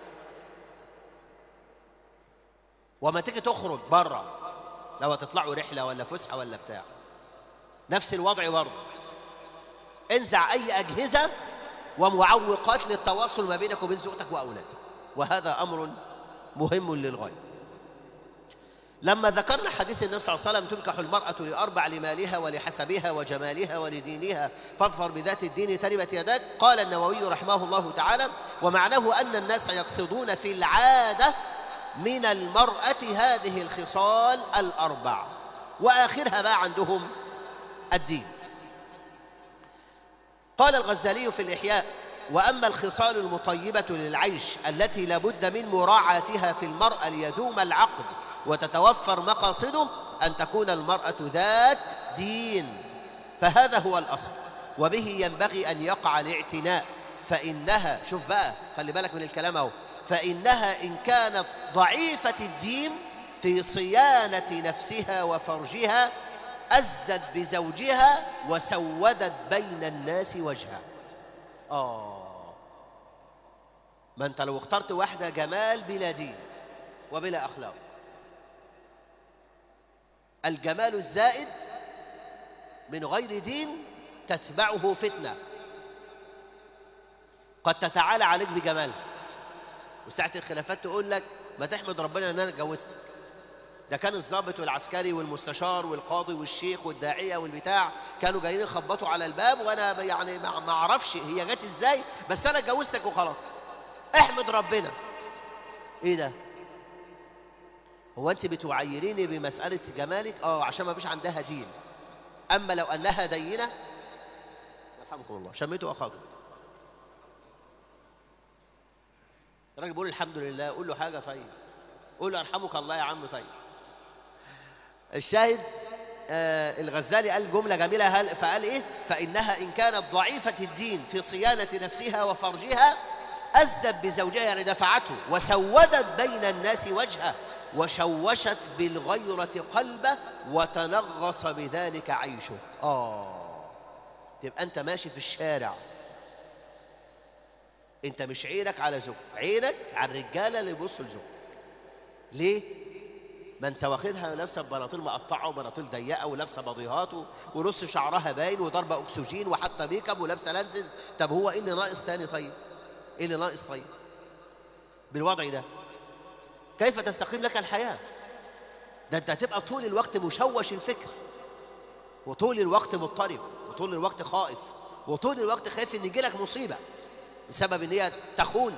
وما تيجي تخرج بره لو هتطلعوا رحلة ولا فسحة ولا بتاع نفس الوضع برضه انزع أي أجهزة ومعوقات للتواصل ما بينك وبين زوجتك وأولادك وهذا أمر مهم للغاية لما ذكرنا حديث النبي صلى الله عليه وسلم تنكح المرأة لأربع لمالها ولحسبها وجمالها ولدينها فاظفر بذات الدين تربت يداك قال النووي رحمه الله تعالى ومعناه أن الناس يقصدون في العادة من المرأة هذه الخصال الأربع وآخرها بقى عندهم الدين قال الغزالي في الإحياء وأما الخصال المطيبة للعيش التي لابد من مراعاتها في المرأة ليدوم العقد وتتوفر مقاصده أن تكون المرأة ذات دين فهذا هو الأصل وبه ينبغي أن يقع الاعتناء فإنها شوف بقى خلي بالك من الكلام أهو فإنها إن كانت ضعيفة الدين في صيانة نفسها وفرجها أزدت بزوجها وسودت بين الناس وجهها آه ما أنت لو اخترت واحدة جمال بلا دين وبلا أخلاق الجمال الزائد من غير دين تتبعه فتنة قد تتعالى عليك بجمالها وساعة الخلافات تقول لك ما تحمد ربنا ان انا اتجوزتك ده كان الضابط والعسكري والمستشار والقاضي والشيخ والداعية والبتاع كانوا جايين يخبطوا على الباب وانا يعني ما ما اعرفش هي جت ازاي بس انا اتجوزتك وخلاص احمد ربنا ايه ده هو انت بتعيريني بمسألة جمالك اه عشان ما فيش عندها دين اما لو انها دينة يرحمكم الله شميتوا اخاكم الراجل بيقول الحمد لله قول له حاجة طيب قول له يرحمك الله يا عم طيب الشاهد آه الغزالي قال جملة جميلة هل فقال إيه فإنها إن كانت ضعيفة الدين في صيانة نفسها وفرجها أزدت بزوجها يعني دفعته وسودت بين الناس وجهه وشوشت بالغيرة قلبه وتنغص بذلك عيشه آه تبقى أنت ماشي في الشارع أنت مش عينك على زوجتك عينك على الرجالة اللي يبصوا لزوجتك ليه؟ ما انت واخدها لابسه بناطيل مقطعه وبناطيل ضيقه ولابسه بضيهات ونص شعرها باين وضربه اكسجين وحاطه ميك اب ولابسه لانسز طب هو ايه اللي ناقص تاني طيب؟ ايه اللي ناقص طيب؟ بالوضع ده كيف تستقيم لك الحياه؟ ده انت هتبقى طول الوقت مشوش الفكر وطول الوقت مضطرب وطول الوقت خائف وطول الوقت خايف ان يجيلك مصيبه بسبب ان هي تخون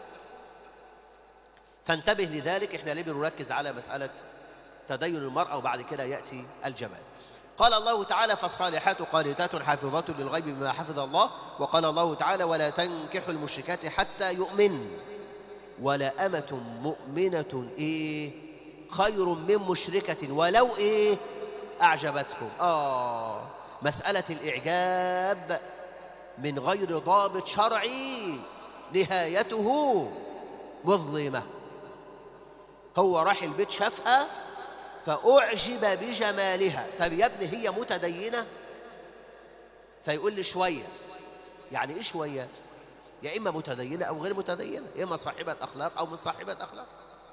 فانتبه لذلك احنا ليه بنركز على مسألة تدين المرأة وبعد كده يأتي الجمال قال الله تعالى فالصالحات قانتات حافظات للغيب بما حفظ الله وقال الله تعالى ولا تنكحوا المشركات حتى يؤمن ولا أمة مؤمنة إيه خير من مشركة ولو إيه أعجبتكم آه مسألة الإعجاب من غير ضابط شرعي نهايته مظلمة هو راح البيت شافها فأعجب بجمالها طب يا ابني هي متدينة فيقول لي شوية يعني إيه شوية يا إما متدينة أو غير متدينة يا إما صاحبة أخلاق أو مش صاحبة أخلاق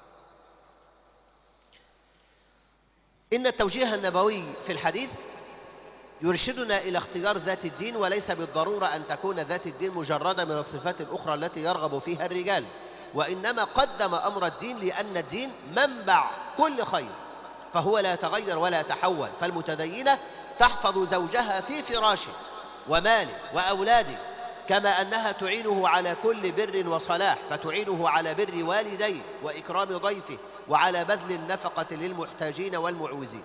إن التوجيه النبوي في الحديث يرشدنا إلى اختيار ذات الدين وليس بالضرورة أن تكون ذات الدين مجردة من الصفات الأخرى التي يرغب فيها الرجال وإنما قدم أمر الدين لأن الدين منبع كل خير فهو لا يتغير ولا يتحول فالمتدينة تحفظ زوجها في فراشه وماله وأولاده كما أنها تعينه على كل بر وصلاح فتعينه على بر والديه وإكرام ضيفه وعلى بذل النفقة للمحتاجين والمعوزين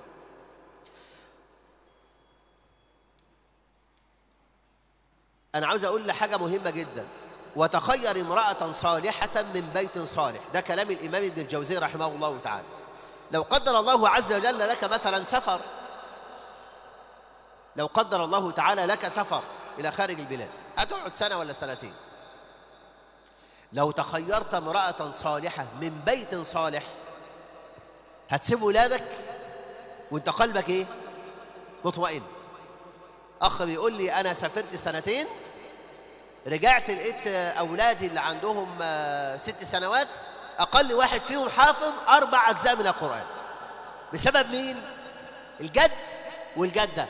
أنا عاوز أقول لحاجة مهمة جدا وتخير امرأة صالحة من بيت صالح ده كلام الإمام ابن الجوزي رحمه الله تعالى لو قدر الله عز وجل لك مثلا سفر لو قدر الله تعالى لك سفر إلى خارج البلاد هتقعد سنة ولا سنتين لو تخيرت امرأة صالحة من بيت صالح هتسيب ولادك وانت قلبك ايه مطمئن اخ بيقول لي انا سافرت سنتين رجعت لقيت اولادي اللي عندهم ست سنوات اقل واحد فيهم حافظ اربع اجزاء من القران بسبب مين الجد والجده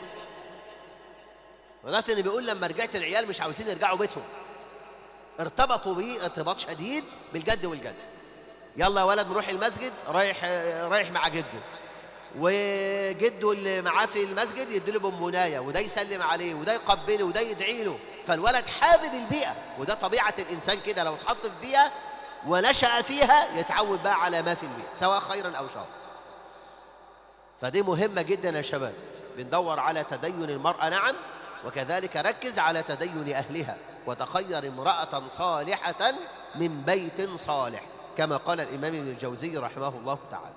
لغايه ان بيقول لما رجعت العيال مش عاوزين يرجعوا بيتهم ارتبطوا بيه ارتباط شديد بالجد والجد يلا يا ولد نروح المسجد رايح رايح مع جده وجده اللي معاه في المسجد يديله بونبونايه وده يسلم عليه وده يقبله وده يدعي له فالولد حابب البيئه وده طبيعه الانسان كده لو اتحط في بيئه ونشا فيها يتعود بقى على ما في البيئه سواء خيرا او شرا فدي مهمه جدا يا شباب بندور على تدين المراه نعم وكذلك ركز على تدين اهلها وتخير امراه صالحه من بيت صالح كما قال الامام ابن الجوزي رحمه الله تعالى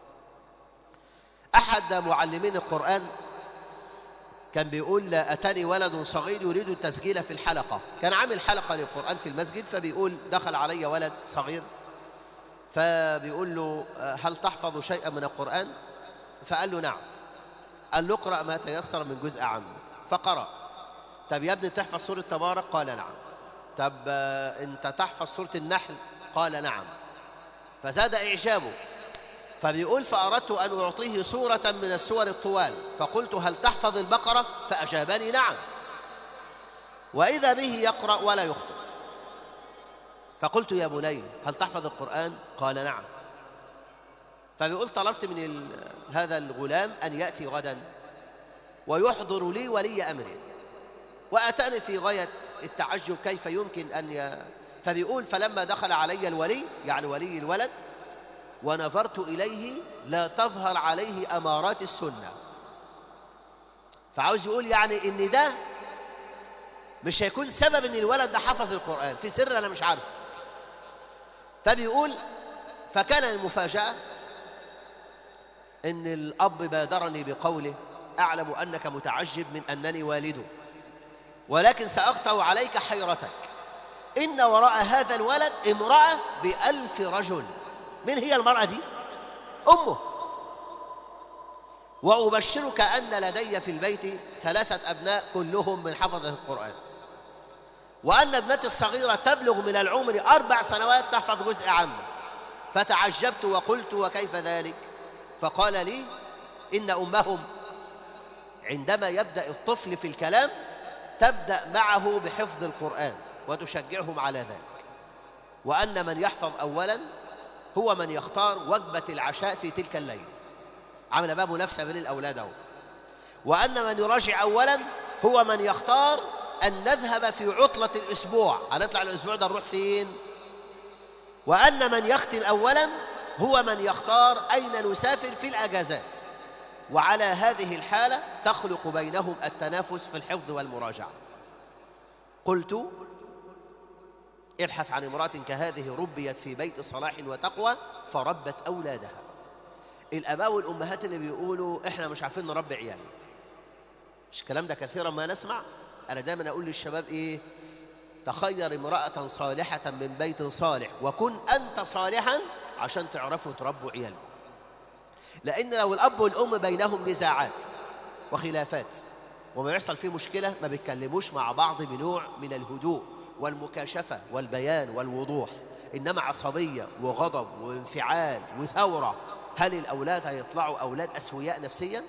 أحد معلمين القرآن كان بيقول أتاني ولد صغير يريد التسجيل في الحلقة كان عامل حلقة للقرآن في المسجد فبيقول دخل علي ولد صغير فبيقول له هل تحفظ شيئا من القرآن فقال له نعم قال له اقرأ ما تيسر من جزء عام فقرأ طب يا ابني تحفظ سورة تبارك قال نعم طب انت تحفظ سورة النحل قال نعم فزاد إعجابه فبيقول فأردت أن أعطيه سورة من السور الطوال فقلت هل تحفظ البقرة فأجابني نعم وإذا به يقرأ ولا يخطئ فقلت يا بني هل تحفظ القرآن قال نعم فبيقول طلبت من ال... هذا الغلام أن يأتي غدا ويحضر لي ولي أمري وأتاني في غاية التعجب كيف يمكن أن ي... فبيقول فلما دخل علي الولي يعني ولي الولد ونظرت إليه لا تظهر عليه أمارات السنة فعاوز يقول يعني إن ده مش هيكون سبب إن الولد ده حفظ القرآن في سر أنا مش عارف فبيقول فكان المفاجأة إن الأب بادرني بقوله أعلم أنك متعجب من أنني والده ولكن سأقطع عليك حيرتك إن وراء هذا الولد امرأة بألف رجل من هي المرأة دي أمه وأبشرك أن لدي في البيت ثلاثة أبناء كلهم من حفظة القرآن وأن ابنتي الصغيرة تبلغ من العمر أربع سنوات تحفظ جزء عامة فتعجبت وقلت وكيف ذلك فقال لي إن أمهم عندما يبدأ الطفل في الكلام تبدأ معه بحفظ القرآن وتشجعهم على ذلك وأن من يحفظ أولا هو من يختار وجبة العشاء في تلك الليلة عمل بقى منافسة بين الأولاد أهو وأن من يراجع أولا هو من يختار أن نذهب في عطلة الأسبوع هنطلع الأسبوع ده نروح فين وأن من يختم أولا هو من يختار أين نسافر في الأجازات وعلى هذه الحالة تخلق بينهم التنافس في الحفظ والمراجعة قلت ابحث عن امرأة كهذه ربيت في بيت صلاح وتقوى فربت أولادها الآباء والأمهات اللي بيقولوا إحنا مش عارفين نربي عيالنا مش الكلام ده كثيرا ما نسمع أنا دايما أقول للشباب إيه تخير امرأة صالحة من بيت صالح وكن أنت صالحا عشان تعرفوا تربوا عيالكم لأن لو الأب والأم بينهم نزاعات وخلافات وما يحصل فيه مشكلة ما بيتكلموش مع بعض بنوع من الهدوء والمكاشفة والبيان والوضوح إنما عصبية وغضب وانفعال وثورة هل الأولاد هيطلعوا أولاد أسوياء نفسيا؟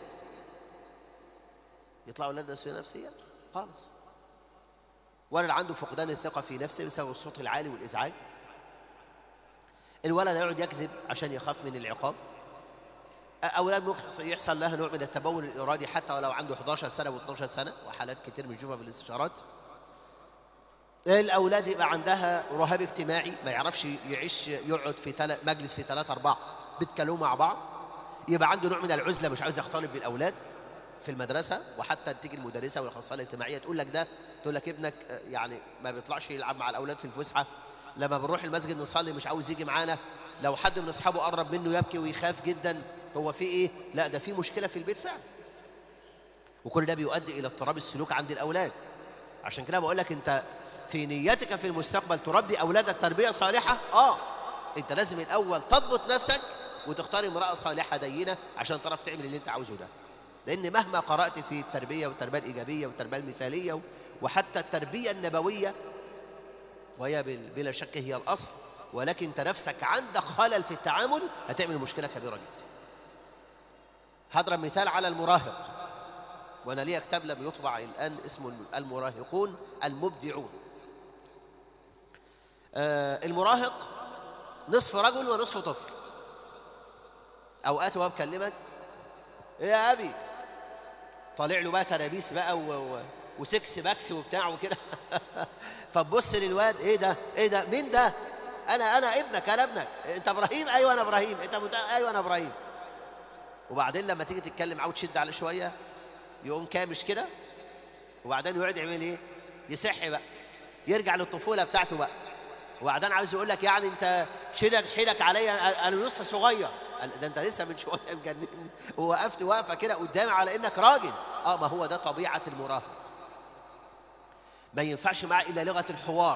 يطلعوا أولاد أسوياء نفسيا؟ خالص ولد عنده فقدان الثقة في نفسه بسبب الصوت العالي والإزعاج الولد يقعد يكذب عشان يخاف من العقاب أولاد ممكن يحصل لها نوع من التبول الإرادي حتى ولو عنده 11 سنة و12 سنة وحالات كتير بنشوفها في الاستشارات الأولاد يبقى عندها رهاب اجتماعي ما يعرفش يعيش يقعد في تل... مجلس في ثلاثة أربعة بيتكلموا مع بعض يبقى عنده نوع من العزلة مش عاوز يختلط بالأولاد في المدرسة وحتى تيجي المدرسة والأخصائية الاجتماعية تقول لك ده تقول لك ابنك يعني ما بيطلعش يلعب مع الأولاد في الفسحة لما بنروح المسجد نصلي مش عاوز يجي معانا لو حد من أصحابه قرب منه يبكي ويخاف جدا هو في إيه؟ لا ده في مشكلة في البيت فعلا وكل ده بيؤدي إلى اضطراب السلوك عند الأولاد عشان كده بقول لك أنت في نيتك في المستقبل تربي أولادك تربية صالحة آه أنت لازم الأول تضبط نفسك وتختار امرأة صالحة دينة عشان تعرف تعمل اللي أنت عاوزه ده لأن مهما قرأت في التربية والتربية الإيجابية والتربية المثالية وحتى التربية النبوية وهي بلا شك هي الأصل ولكن أنت نفسك عندك خلل في التعامل هتعمل مشكلة كبيرة جدا هضرب مثال على المراهق وأنا ليا كتاب لم يطبع الآن اسمه المراهقون المبدعون آه المراهق نصف رجل ونصف طفل أوقات وهو بكلمك إيه يا أبي طالع له بقى ترابيس بقى و... و... وسكس باكس وبتاع وكده فتبص للواد ايه ده ايه ده مين ده انا انا ابنك انا ابنك انت ابراهيم ايوه انا ابراهيم انت مت... ايوه انا ابراهيم وبعدين لما تيجي تتكلم معاه وتشد عليه شويه يقوم كامش كده وبعدين يقعد يعمل ايه يصح بقى يرجع للطفوله بتاعته بقى وبعدين عاوز يقول لك يعني انت شيلك حيلك عليا انا لسه صغير ده انت لسه من شويه مجنني ووقفت واقفه كده قدامي على انك راجل اه ما هو ده طبيعه المراهق ما ينفعش معاه الا لغه الحوار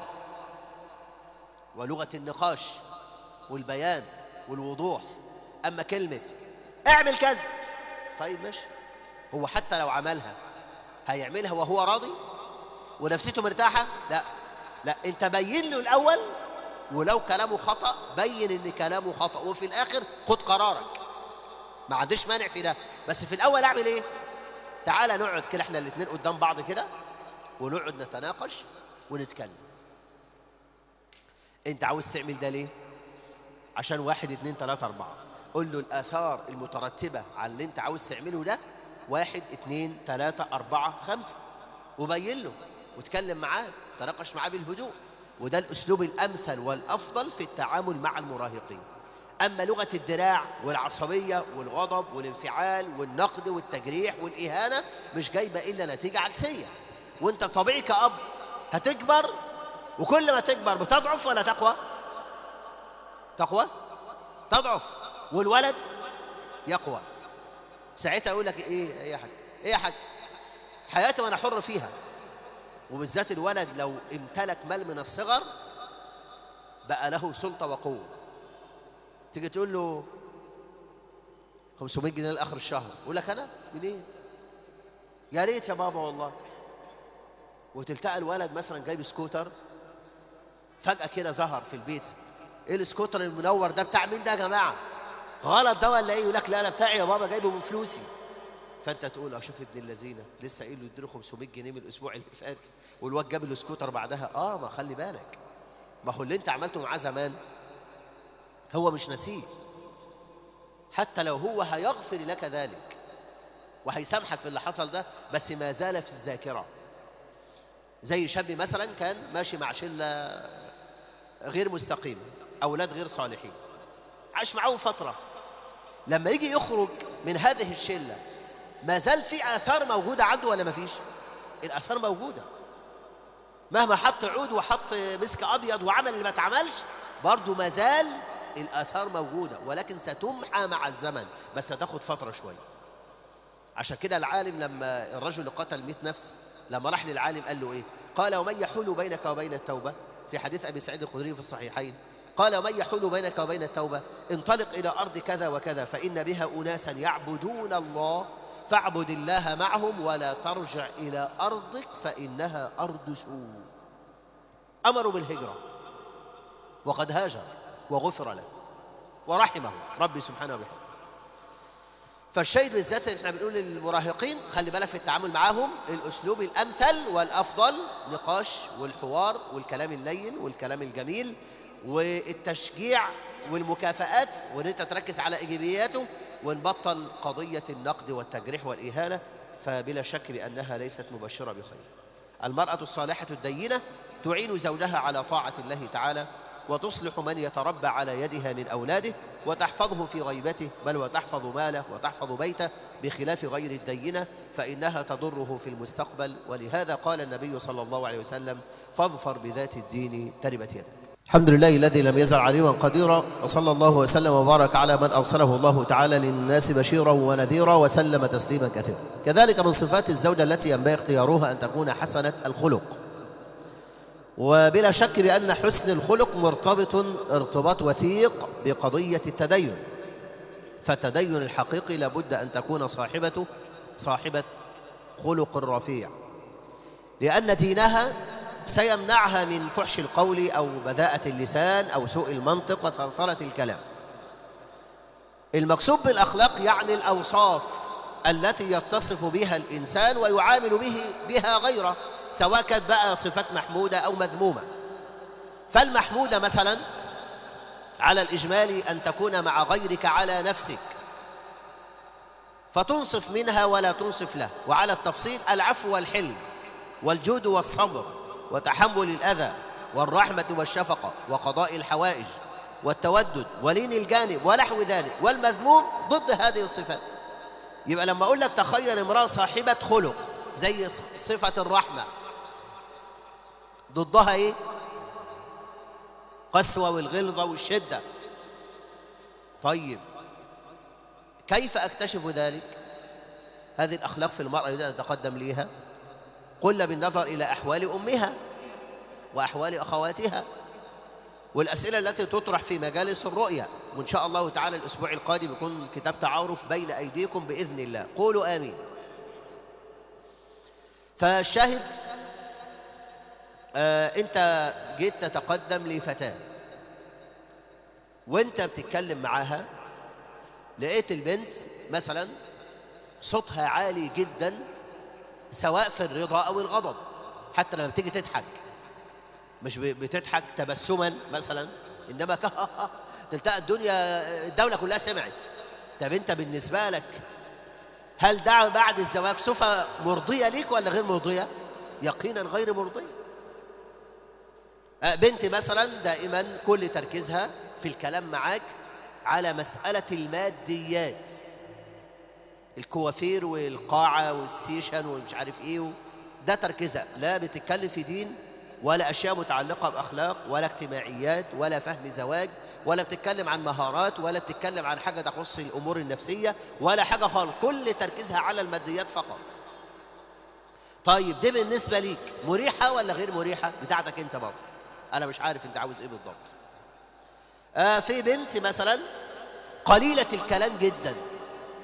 ولغه النقاش والبيان والوضوح اما كلمه اعمل كذا طيب ماشي هو حتى لو عملها هيعملها وهو راضي ونفسيته مرتاحه لا لا انت بين له الاول ولو كلامه خطأ بين ان كلامه خطأ وفي الاخر خد قرارك ما عنديش مانع في ده بس في الاول اعمل ايه تعالى نقعد كده احنا الاثنين قدام بعض كده ونقعد نتناقش ونتكلم انت عاوز تعمل ده ليه عشان واحد اتنين تلاتة اربعة قول له الاثار المترتبة على اللي انت عاوز تعمله ده واحد اتنين تلاتة اربعة خمسة وبين له وتكلم معاه تناقش معاه بالهدوء وده الأسلوب الأمثل والأفضل في التعامل مع المراهقين أما لغة الدراع والعصبية والغضب والانفعال والنقد والتجريح والإهانة مش جايبة إلا نتيجة عكسية وانت طبيعي كأب هتكبر وكل ما تكبر بتضعف ولا تقوى تقوى تضعف والولد يقوى ساعتها يقول لك ايه ايه يا حاج ايه يا حاج حياتي وانا حر فيها وبالذات الولد لو امتلك مال من الصغر بقى له سلطة وقوة تيجي تقول له 500 جنيه لاخر الشهر يقول لك انا منين يا ريت يا بابا والله وتلتقى الولد مثلا جايب سكوتر فجأة كده ظهر في البيت ايه السكوتر المنور ده بتاع مين ده يا جماعة غلط ده ولا ايه يقول لك لا لا بتاعي يا بابا جايبه من فلوسي فانت تقول اه شوف ابن اللذينه لسه قايل له يديله 500 جنيه من الاسبوع اللي فات والواد جاب السكوتر بعدها اه ما خلي بالك ما هو اللي انت عملته معاه زمان هو مش نسيه حتى لو هو هيغفر لك ذلك وهيسامحك في اللي حصل ده بس ما زال في الذاكره زي شاب مثلا كان ماشي مع شله غير مستقيمه اولاد غير صالحين عاش معاهم فتره لما يجي يخرج من هذه الشله ما زال في آثار موجودة عنده ولا ما فيش الآثار موجودة مهما حط عود وحط مسك أبيض وعمل اللي ما اتعملش برضه ما زال الآثار موجودة ولكن ستمحى مع الزمن بس هتاخد فترة شوية عشان كده العالم لما الرجل اللي قتل 100 نفس لما راح للعالم قال له ايه قال ومن يحول بينك وبين التوبة في حديث أبي سعيد الخدري في الصحيحين قال ومن يحول بينك وبين التوبة انطلق إلى أرض كذا وكذا فإن بها أناسا يعبدون الله فاعبد الله معهم ولا ترجع إلى أرضك فإنها أرض سوء أمروا بالهجرة وقد هاجر وغفر له ورحمه ربي سبحانه وبحمده فالشيء بالذات احنا بنقول للمراهقين خلي بالك في التعامل معاهم الاسلوب الامثل والافضل نقاش والحوار والكلام اللين والكلام الجميل والتشجيع والمكافآت وان انت تركز على ايجابياته ونبطل قضية النقد والتجريح والإهانة فبلا شك بأنها ليست مبشرة بخير المرأة الصالحة الدينة تعين زوجها على طاعة الله تعالى وتصلح من يتربى على يدها من أولاده وتحفظه في غيبته بل وتحفظ ماله وتحفظ بيته بخلاف غير الدينة فإنها تضره في المستقبل ولهذا قال النبي صلى الله عليه وسلم فاظفر بذات الدين تربت يدك الحمد لله الذي لم يزل عليما قديرا وصلى الله وسلم وبارك على من أرسله الله تعالى للناس بشيرا ونذيرا وسلم تسليما كثيرا كذلك من صفات الزوجة التي ينبغي اختيارها أن تكون حسنة الخلق وبلا شك بأن حسن الخلق مرتبط ارتباط وثيق بقضية التدين فالتدين الحقيقي لابد أن تكون صاحبته صاحبة خلق رفيع لأن دينها سيمنعها من فحش القول أو بذاءة اللسان أو سوء المنطق وثرثرة الكلام المقصود بالأخلاق يعني الأوصاف التي يتصف بها الإنسان ويعامل به بها غيره سواء كانت بقى صفات محمودة أو مذمومة فالمحمودة مثلا على الإجمال أن تكون مع غيرك على نفسك فتنصف منها ولا تنصف له وعلى التفصيل العفو والحلم والجود والصبر وتحمل الأذى والرحمة والشفقة وقضاء الحوائج والتودد ولين الجانب ونحو ذلك والمذموم ضد هذه الصفات يبقى لما أقول لك تخير امرأة صاحبة خلق زي صفة الرحمة ضدها ايه قسوة والغلظة والشدة طيب كيف أكتشف ذلك هذه الأخلاق في المرأة يريد أن أتقدم ليها قلنا بالنظر إلى أحوال أمها وأحوال أخواتها والأسئلة التي تطرح في مجالس الرؤية وإن شاء الله تعالى الأسبوع القادم يكون كتاب تعارف بين أيديكم بإذن الله قولوا آمين فالشاهد آه أنت جيت تتقدم لفتاة وانت بتتكلم معاها لقيت البنت مثلا صوتها عالي جدا سواء في الرضا أو الغضب حتى لما بتيجي تضحك مش بتضحك تبسما مثلا إنما كه تلتقى الدنيا الدولة كلها سمعت طب أنت بالنسبة لك هل ده بعد الزواج صفة مرضية ليك ولا غير مرضية؟ يقينا غير مرضية بنت مثلا دائما كل تركيزها في الكلام معاك على مسألة الماديات الكوافير والقاعة والسيشن ومش عارف ايه ده تركيزها لا بتتكلم في دين ولا أشياء متعلقة بأخلاق ولا اجتماعيات ولا فهم زواج ولا بتتكلم عن مهارات ولا بتتكلم عن حاجة تخص الأمور النفسية ولا حاجة خالص كل تركيزها على الماديات فقط طيب دي بالنسبة ليك مريحة ولا غير مريحة بتاعتك انت برضه أنا مش عارف انت عاوز ايه بالضبط آه في بنت مثلا قليلة الكلام جدا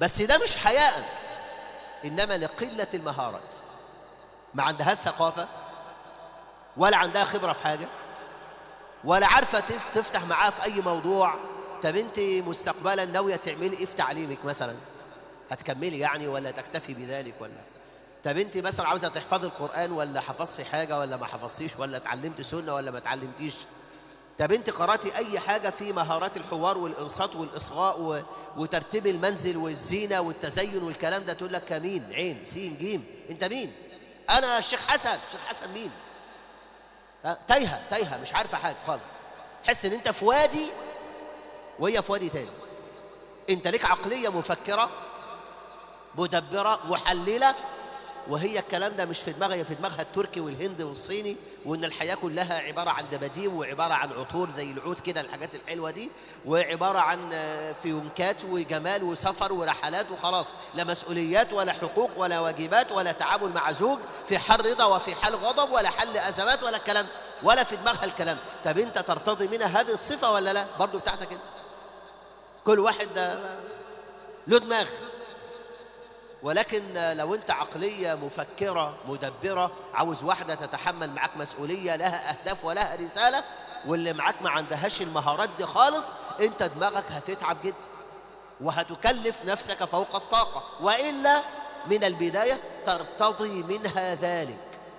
بس ده مش حياء إنما لقلة المهارات ما عندهاش ثقافة ولا عندها خبرة في حاجة ولا عارفة تف- تفتح معاه في أي موضوع طب أنت مستقبلا ناوية تعملي إيه في تعليمك مثلا هتكملي يعني ولا تكتفي بذلك ولا طب أنت مثلا عاوزة تحفظي القرآن ولا حفظتي حاجة ولا ما حفظتيش ولا اتعلمت سنة ولا ما اتعلمتيش طب انت قراتي اي حاجه في مهارات الحوار والانصات والاصغاء و... وترتيب المنزل والزينه والتزين والكلام ده تقول لك مين عين سين جيم انت مين انا الشيخ حسن الشيخ حسن مين ها؟ تايهه تايهه مش عارفه حاجه خالص تحس ان انت في وادي وهي في وادي تاني انت ليك عقليه مفكره مدبره محلله وهي الكلام ده مش في دماغها هي في دماغها التركي والهندي والصيني وان الحياه كلها عباره عن دباديب وعباره عن عطور زي العود كده الحاجات الحلوه دي وعباره عن آه، فيونكات وجمال وسفر ورحلات وخلاص لا مسؤوليات ولا حقوق ولا واجبات ولا تعامل مع زوج في حال رضا وفي حال غضب ولا حل ازمات ولا الكلام ولا في دماغها الكلام طب انت ترتضي منها هذه الصفه ولا لا برضو بتاعتك انت كل واحد آه، له دماغ ولكن لو انت عقلية مفكرة مدبرة عاوز واحدة تتحمل معاك مسؤولية لها أهداف ولها رسالة واللي معاك ما عندهاش المهارات دي خالص انت دماغك هتتعب جدا وهتكلف نفسك فوق الطاقة وإلا من البداية ترتضي منها ذلك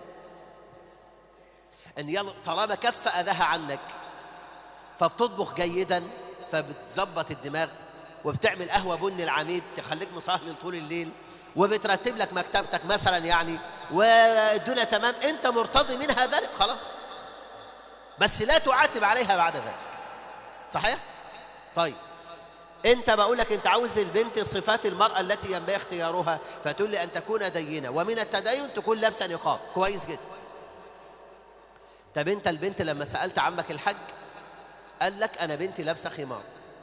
ان يلا طالما كف أذاها عنك فبتطبخ جيدا فبتظبط الدماغ وبتعمل قهوة بن العميد تخليك مصهلل طول الليل وبترتب لك مكتبتك مثلا يعني والدنيا تمام انت مرتضي منها ذلك خلاص بس لا تعاتب عليها بعد ذلك صحيح طيب انت بقول لك انت عاوز للبنت صفات المرأة التي ينبغي اختيارها فتقول لي ان تكون دينة ومن التدين تكون لابسة نقاب كويس جدا طب انت البنت لما سألت عمك الحج قال لك انا بنتي لابسة خمار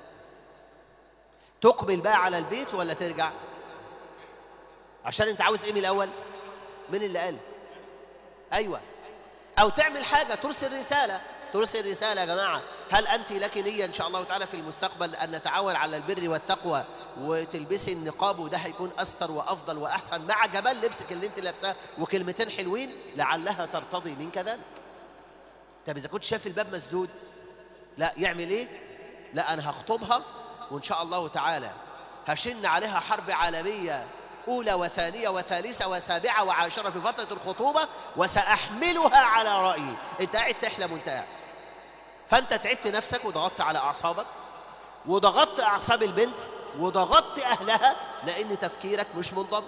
تقبل بقى على البيت ولا ترجع عشان انت عاوز ايه من الاول مين اللي قال ايوه او تعمل حاجه ترسل رساله ترسل رساله يا جماعه هل انت لك نيه ان شاء الله تعالى في المستقبل ان نتعاون على البر والتقوى وتلبسي النقاب وده هيكون استر وافضل واحسن مع جمال لبسك اللي انت لابساه وكلمتين حلوين لعلها ترتضي منك ذلك طب اذا كنت شايف الباب مسدود لا يعمل ايه لا انا هخطبها وان شاء الله تعالى هشن عليها حرب عالميه اولى وثانيه وثالثه وسابعه وعاشره في فتره الخطوبه وساحملها على رايي انت قاعد تحلم وانت قاعد فانت تعبت نفسك وضغطت على اعصابك وضغطت اعصاب البنت وضغطت اهلها لان تفكيرك مش منضبط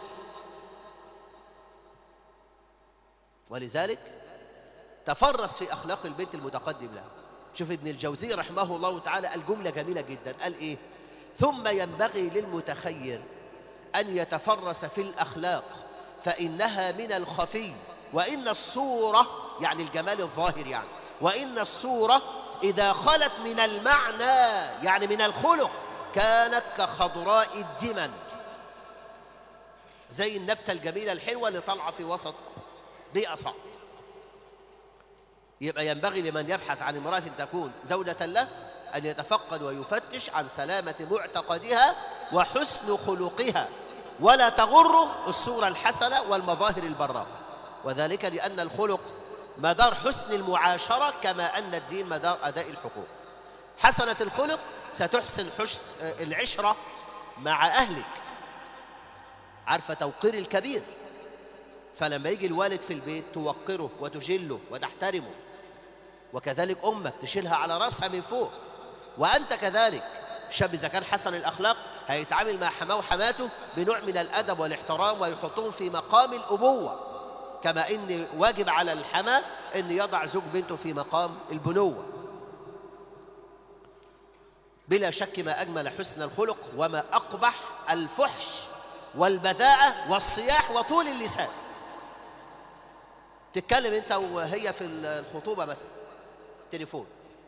ولذلك تفرس في اخلاق البنت المتقدم لها شوف ابن الجوزي رحمه الله تعالى قال جملة جميلة جدا قال إيه ثم ينبغي للمتخير أن يتفرس في الأخلاق فإنها من الخفي وإن الصورة يعني الجمال الظاهر يعني وإن الصورة إذا خلت من المعنى يعني من الخلق كانت كخضراء الدمن زي النبتة الجميلة الحلوة اللي طالعة في وسط بيئة صعب يبقى ينبغي لمن يبحث عن امرأة تكون زوجة له أن يتفقد ويفتش عن سلامة معتقدها وحسن خلقها ولا تغره الصورة الحسنة والمظاهر البراء وذلك لأن الخلق مدار حسن المعاشرة كما أن الدين مدار أداء الحقوق حسنة الخلق ستحسن حسن العشرة مع أهلك عارفة توقير الكبير فلما يجي الوالد في البيت توقره وتجله وتحترمه وكذلك أمك تشيلها على رأسها من فوق وأنت كذلك شاب إذا كان حسن الأخلاق هيتعامل مع حماه وحماته بنوع من الأدب والاحترام ويحطهم في مقام الأبوة كما إن واجب على الحماة أن يضع زوج بنته في مقام البنوة بلا شك ما أجمل حسن الخلق وما أقبح الفحش والبذاءة والصياح وطول اللسان تتكلم انت وهي في الخطوبة مثلا تليفون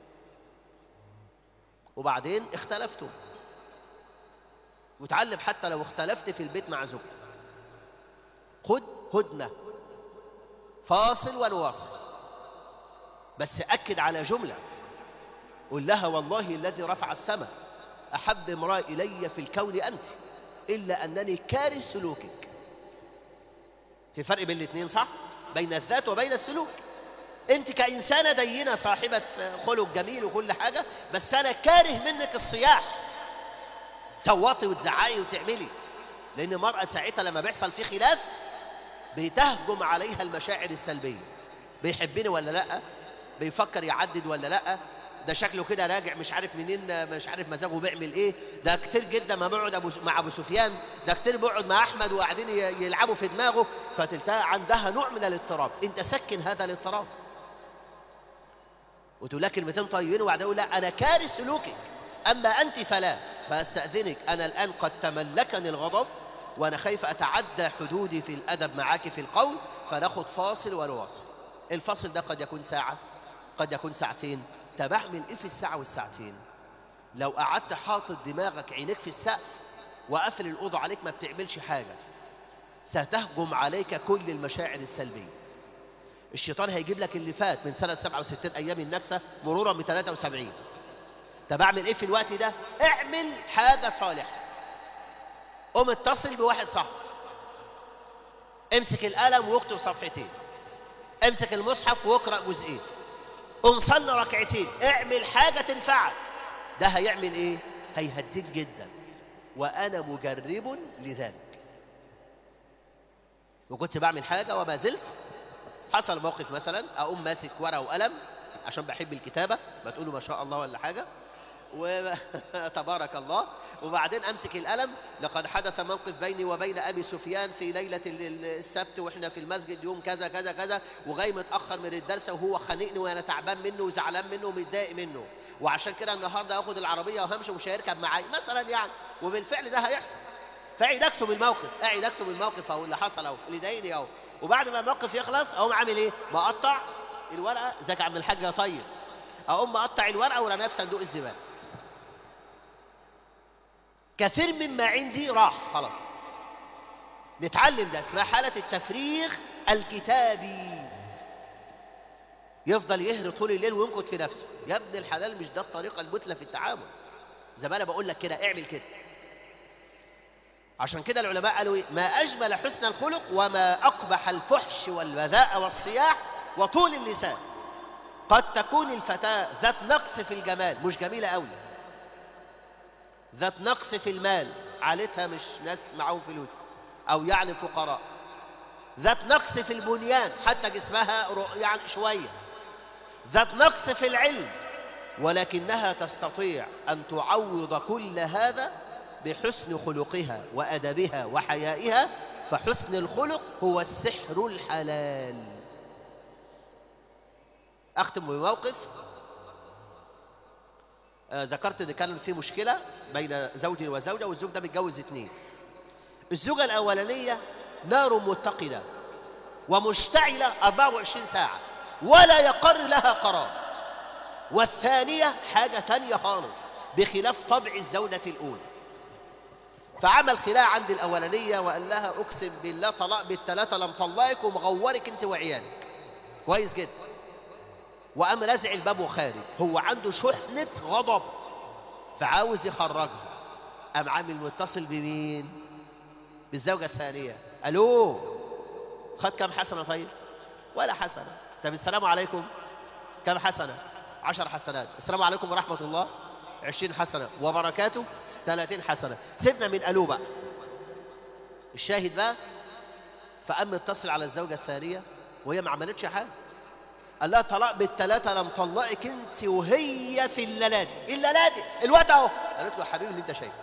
وبعدين اختلفتوا وتعلم حتى لو اختلفت في البيت مع زوجتك خد هدنة فاصل ونواصل بس أكد على جملة قل لها والله الذي رفع السماء أحب امرأة إلي في الكون أنت إلا أنني كاره سلوكك في فرق بين الاثنين صح بين الذات وبين السلوك انت كإنسانة دينة صاحبة خلق جميل وكل حاجة بس أنا كاره منك الصياح تصوتي وتزعقي وتعملي لأن المرأة ساعتها لما بيحصل في خلاف بتهجم عليها المشاعر السلبية بيحبني ولا لأ بيفكر يعدد ولا لأ ده شكله كده راجع مش عارف منين مش عارف مزاجه بيعمل ايه ده كتير جدا ما بيقعد أبو مع ابو سفيان ده كتير بيقعد مع احمد وقاعدين يلعبوا في دماغه فتلتقى عندها نوع من الاضطراب انت سكن هذا الاضطراب وتقول لها كلمتين طيبين وبعدين يقول لا انا كاره سلوكك اما انت فلا فاستاذنك انا الان قد تملكني الغضب وانا خايف اتعدى حدودي في الادب معاك في القول فناخد فاصل ونواصل الفاصل ده قد يكون ساعه قد يكون ساعتين طب اعمل ايه في الساعه والساعتين لو قعدت حاطط دماغك عينيك في السقف وقفل الاوضه عليك ما بتعملش حاجه ستهجم عليك كل المشاعر السلبيه الشيطان هيجيب لك اللي فات من سنه 67 ايام النكسه مرورا ب 73 طب اعمل ايه في الوقت ده اعمل حاجه صالحه قوم اتصل بواحد صاحبك امسك القلم واكتب صفحتين امسك المصحف واقرا جزئين قوم صلي ركعتين اعمل حاجه تنفعك ده هيعمل ايه هيهديك جدا وانا مجرب لذلك وكنت بعمل حاجه وما زلت حصل موقف مثلا اقوم ماسك ورقه وقلم عشان بحب الكتابه ما تقولوا ما شاء الله ولا حاجه وتبارك الله وبعدين امسك القلم لقد حدث موقف بيني وبين ابي سفيان في ليله السبت واحنا في المسجد يوم كذا كذا كذا وجاي متاخر من الدرس وهو خانقني وانا تعبان منه وزعلان منه ومتضايق منه وعشان كده النهارده هاخد العربيه وهمشي ومش هيركب معايا مثلا يعني وبالفعل ده هيحصل فاعد اكتب الموقف قاعد اكتب الموقف اهو اللي حصل اهو اللي ضايقني اهو وبعد ما الموقف يخلص اقوم عامل ايه بقطع الورقه ازيك يا عم الحاج يا طيب اقوم مقطع الورقه ورميها في صندوق الزباله كثير مما عندي راح خلاص نتعلم ده اسمها حالة التفريغ الكتابي يفضل يهري طول الليل وينكت في نفسه يا ابن الحلال مش ده الطريقة المثلى في التعامل زي ما انا بقول لك كده اعمل كده عشان كده العلماء قالوا ايه ما اجمل حسن الخلق وما اقبح الفحش والبذاء والصياح وطول اللسان قد تكون الفتاة ذات نقص في الجمال مش جميلة قوي ذات نقص في المال عائلتها مش ناس معاهم فلوس او يعني فقراء ذات نقص في البنيان حتى جسمها يعني شويه ذات نقص في العلم ولكنها تستطيع ان تعوض كل هذا بحسن خلقها وادبها وحيائها فحسن الخلق هو السحر الحلال اختم بموقف آه ذكرت ان كان في مشكله بين زوج وزوجه والزوج ده متجوز اثنين الزوجه الاولانيه نار متقده ومشتعله 24 ساعه ولا يقر لها قرار والثانيه حاجه تانية خالص بخلاف طبع الزوجه الاولى فعمل خلاع عند الاولانيه وقال لها اقسم بالله طلاق بالثلاثه لم طلقك ومغورك انت وعيالك كويس جدا وقام رازع الباب وخارج هو عنده شحنة غضب فعاوز يخرجها قام عامل متصل بمين بالزوجة الثانية ألو خد كم حسنة طيب ولا حسنة طب السلام عليكم كم حسنة عشر حسنات السلام عليكم ورحمة الله عشرين حسنة وبركاته ثلاثين حسنة سيبنا من ألو بقى الشاهد بقى فقام متصل على الزوجة الثانية وهي ما عملتش حاجة قال لها طلاق بالثلاثة لم طلقك انت وهي في الليلادي الليلادي الوقت اهو قالت له يا حبيبي اللي انت شايفه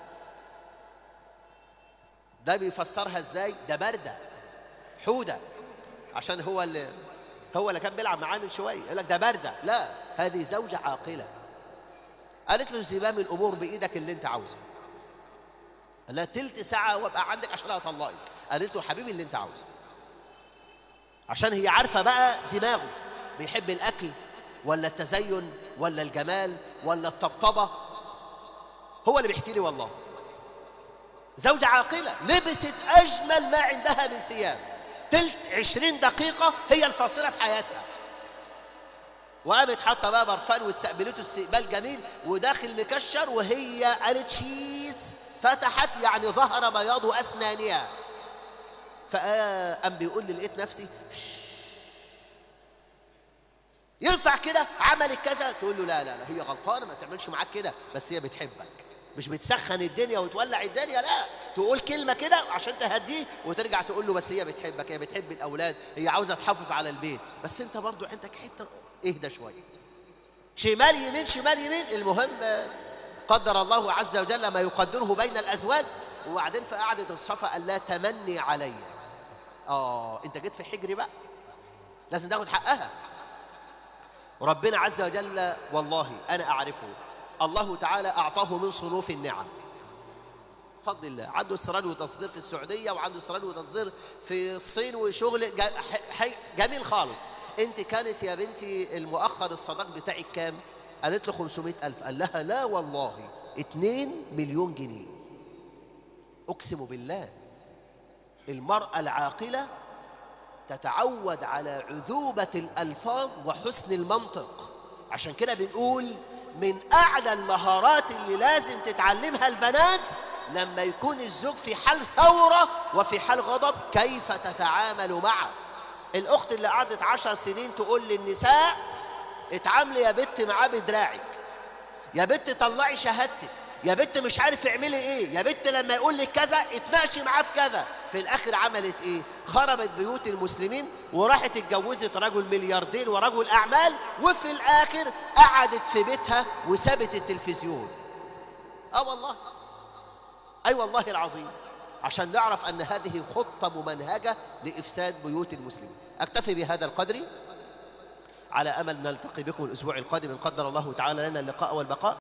ده بيفسرها ازاي ده باردة حودة عشان هو اللي هو اللي كان بيلعب معاه من شويه يقول لك ده باردة لا هذه زوجة عاقلة قالت له زمام الامور بايدك اللي انت عاوزه قال لها تلت ساعة وابقى عندك عشان اطلقك قالت له حبيبي اللي انت عاوزه عشان هي عارفة بقى دماغه بيحب الأكل ولا التزين ولا الجمال ولا الطبطبة هو اللي بيحكي لي والله زوجة عاقلة لبست أجمل ما عندها من ثياب تلت عشرين دقيقة هي الفاصلة في حياتها وقامت حاطة بقى برفان واستقبلته استقبال جميل وداخل مكشر وهي قالت شيس فتحت يعني ظهر بياض أسنانها فقام بيقول لي لقيت نفسي ينفع كده عملت كذا تقول له لا لا لا هي غلطانه ما تعملش معاك كده بس هي بتحبك مش بتسخن الدنيا وتولع الدنيا لا تقول كلمه كده عشان تهديه وترجع تقول له بس هي بتحبك هي بتحب الاولاد هي عاوزه تحافظ على البيت بس انت برضو عندك حته اهدى شويه شمال يمين شمال يمين المهم قدر الله عز وجل ما يقدره بين الازواج وبعدين في قعده الصفا قال لا تمني علي اه انت جيت في حجري بقى لازم تاخد حقها ربنا عز وجل والله أنا أعرفه الله تعالى أعطاه من صنوف النعم بفضل الله عنده استيراد وتصدير في السعودية وعنده استيراد وتصدير في الصين وشغل جا- ح- جميل خالص انت كانت يا بنتي المؤخر الصداق بتاعك كام قالت له 500 ألف قال لها لا والله 2 مليون جنيه أقسم بالله المرأة العاقلة تتعود على عذوبة الألفاظ وحسن المنطق عشان كده بنقول من أعلى المهارات اللي لازم تتعلمها البنات لما يكون الزوج في حال ثورة وفي حال غضب كيف تتعامل معه الأخت اللي قعدت عشر سنين تقول للنساء اتعاملي يا بت معاه بدراعك يا بت طلعي شهادتك يا بت مش عارف اعملي ايه يا بت لما يقول لك كذا اتناقشي معاه في كذا في الاخر عملت ايه خربت بيوت المسلمين وراحت اتجوزت رجل ملياردير ورجل اعمال وفي الاخر قعدت في بيتها وسابت التلفزيون اه والله اي أيوة والله العظيم عشان نعرف ان هذه خطة ممنهجة لافساد بيوت المسلمين اكتفي بهذا القدر على امل نلتقي بكم الاسبوع القادم ان قدر الله تعالى لنا اللقاء والبقاء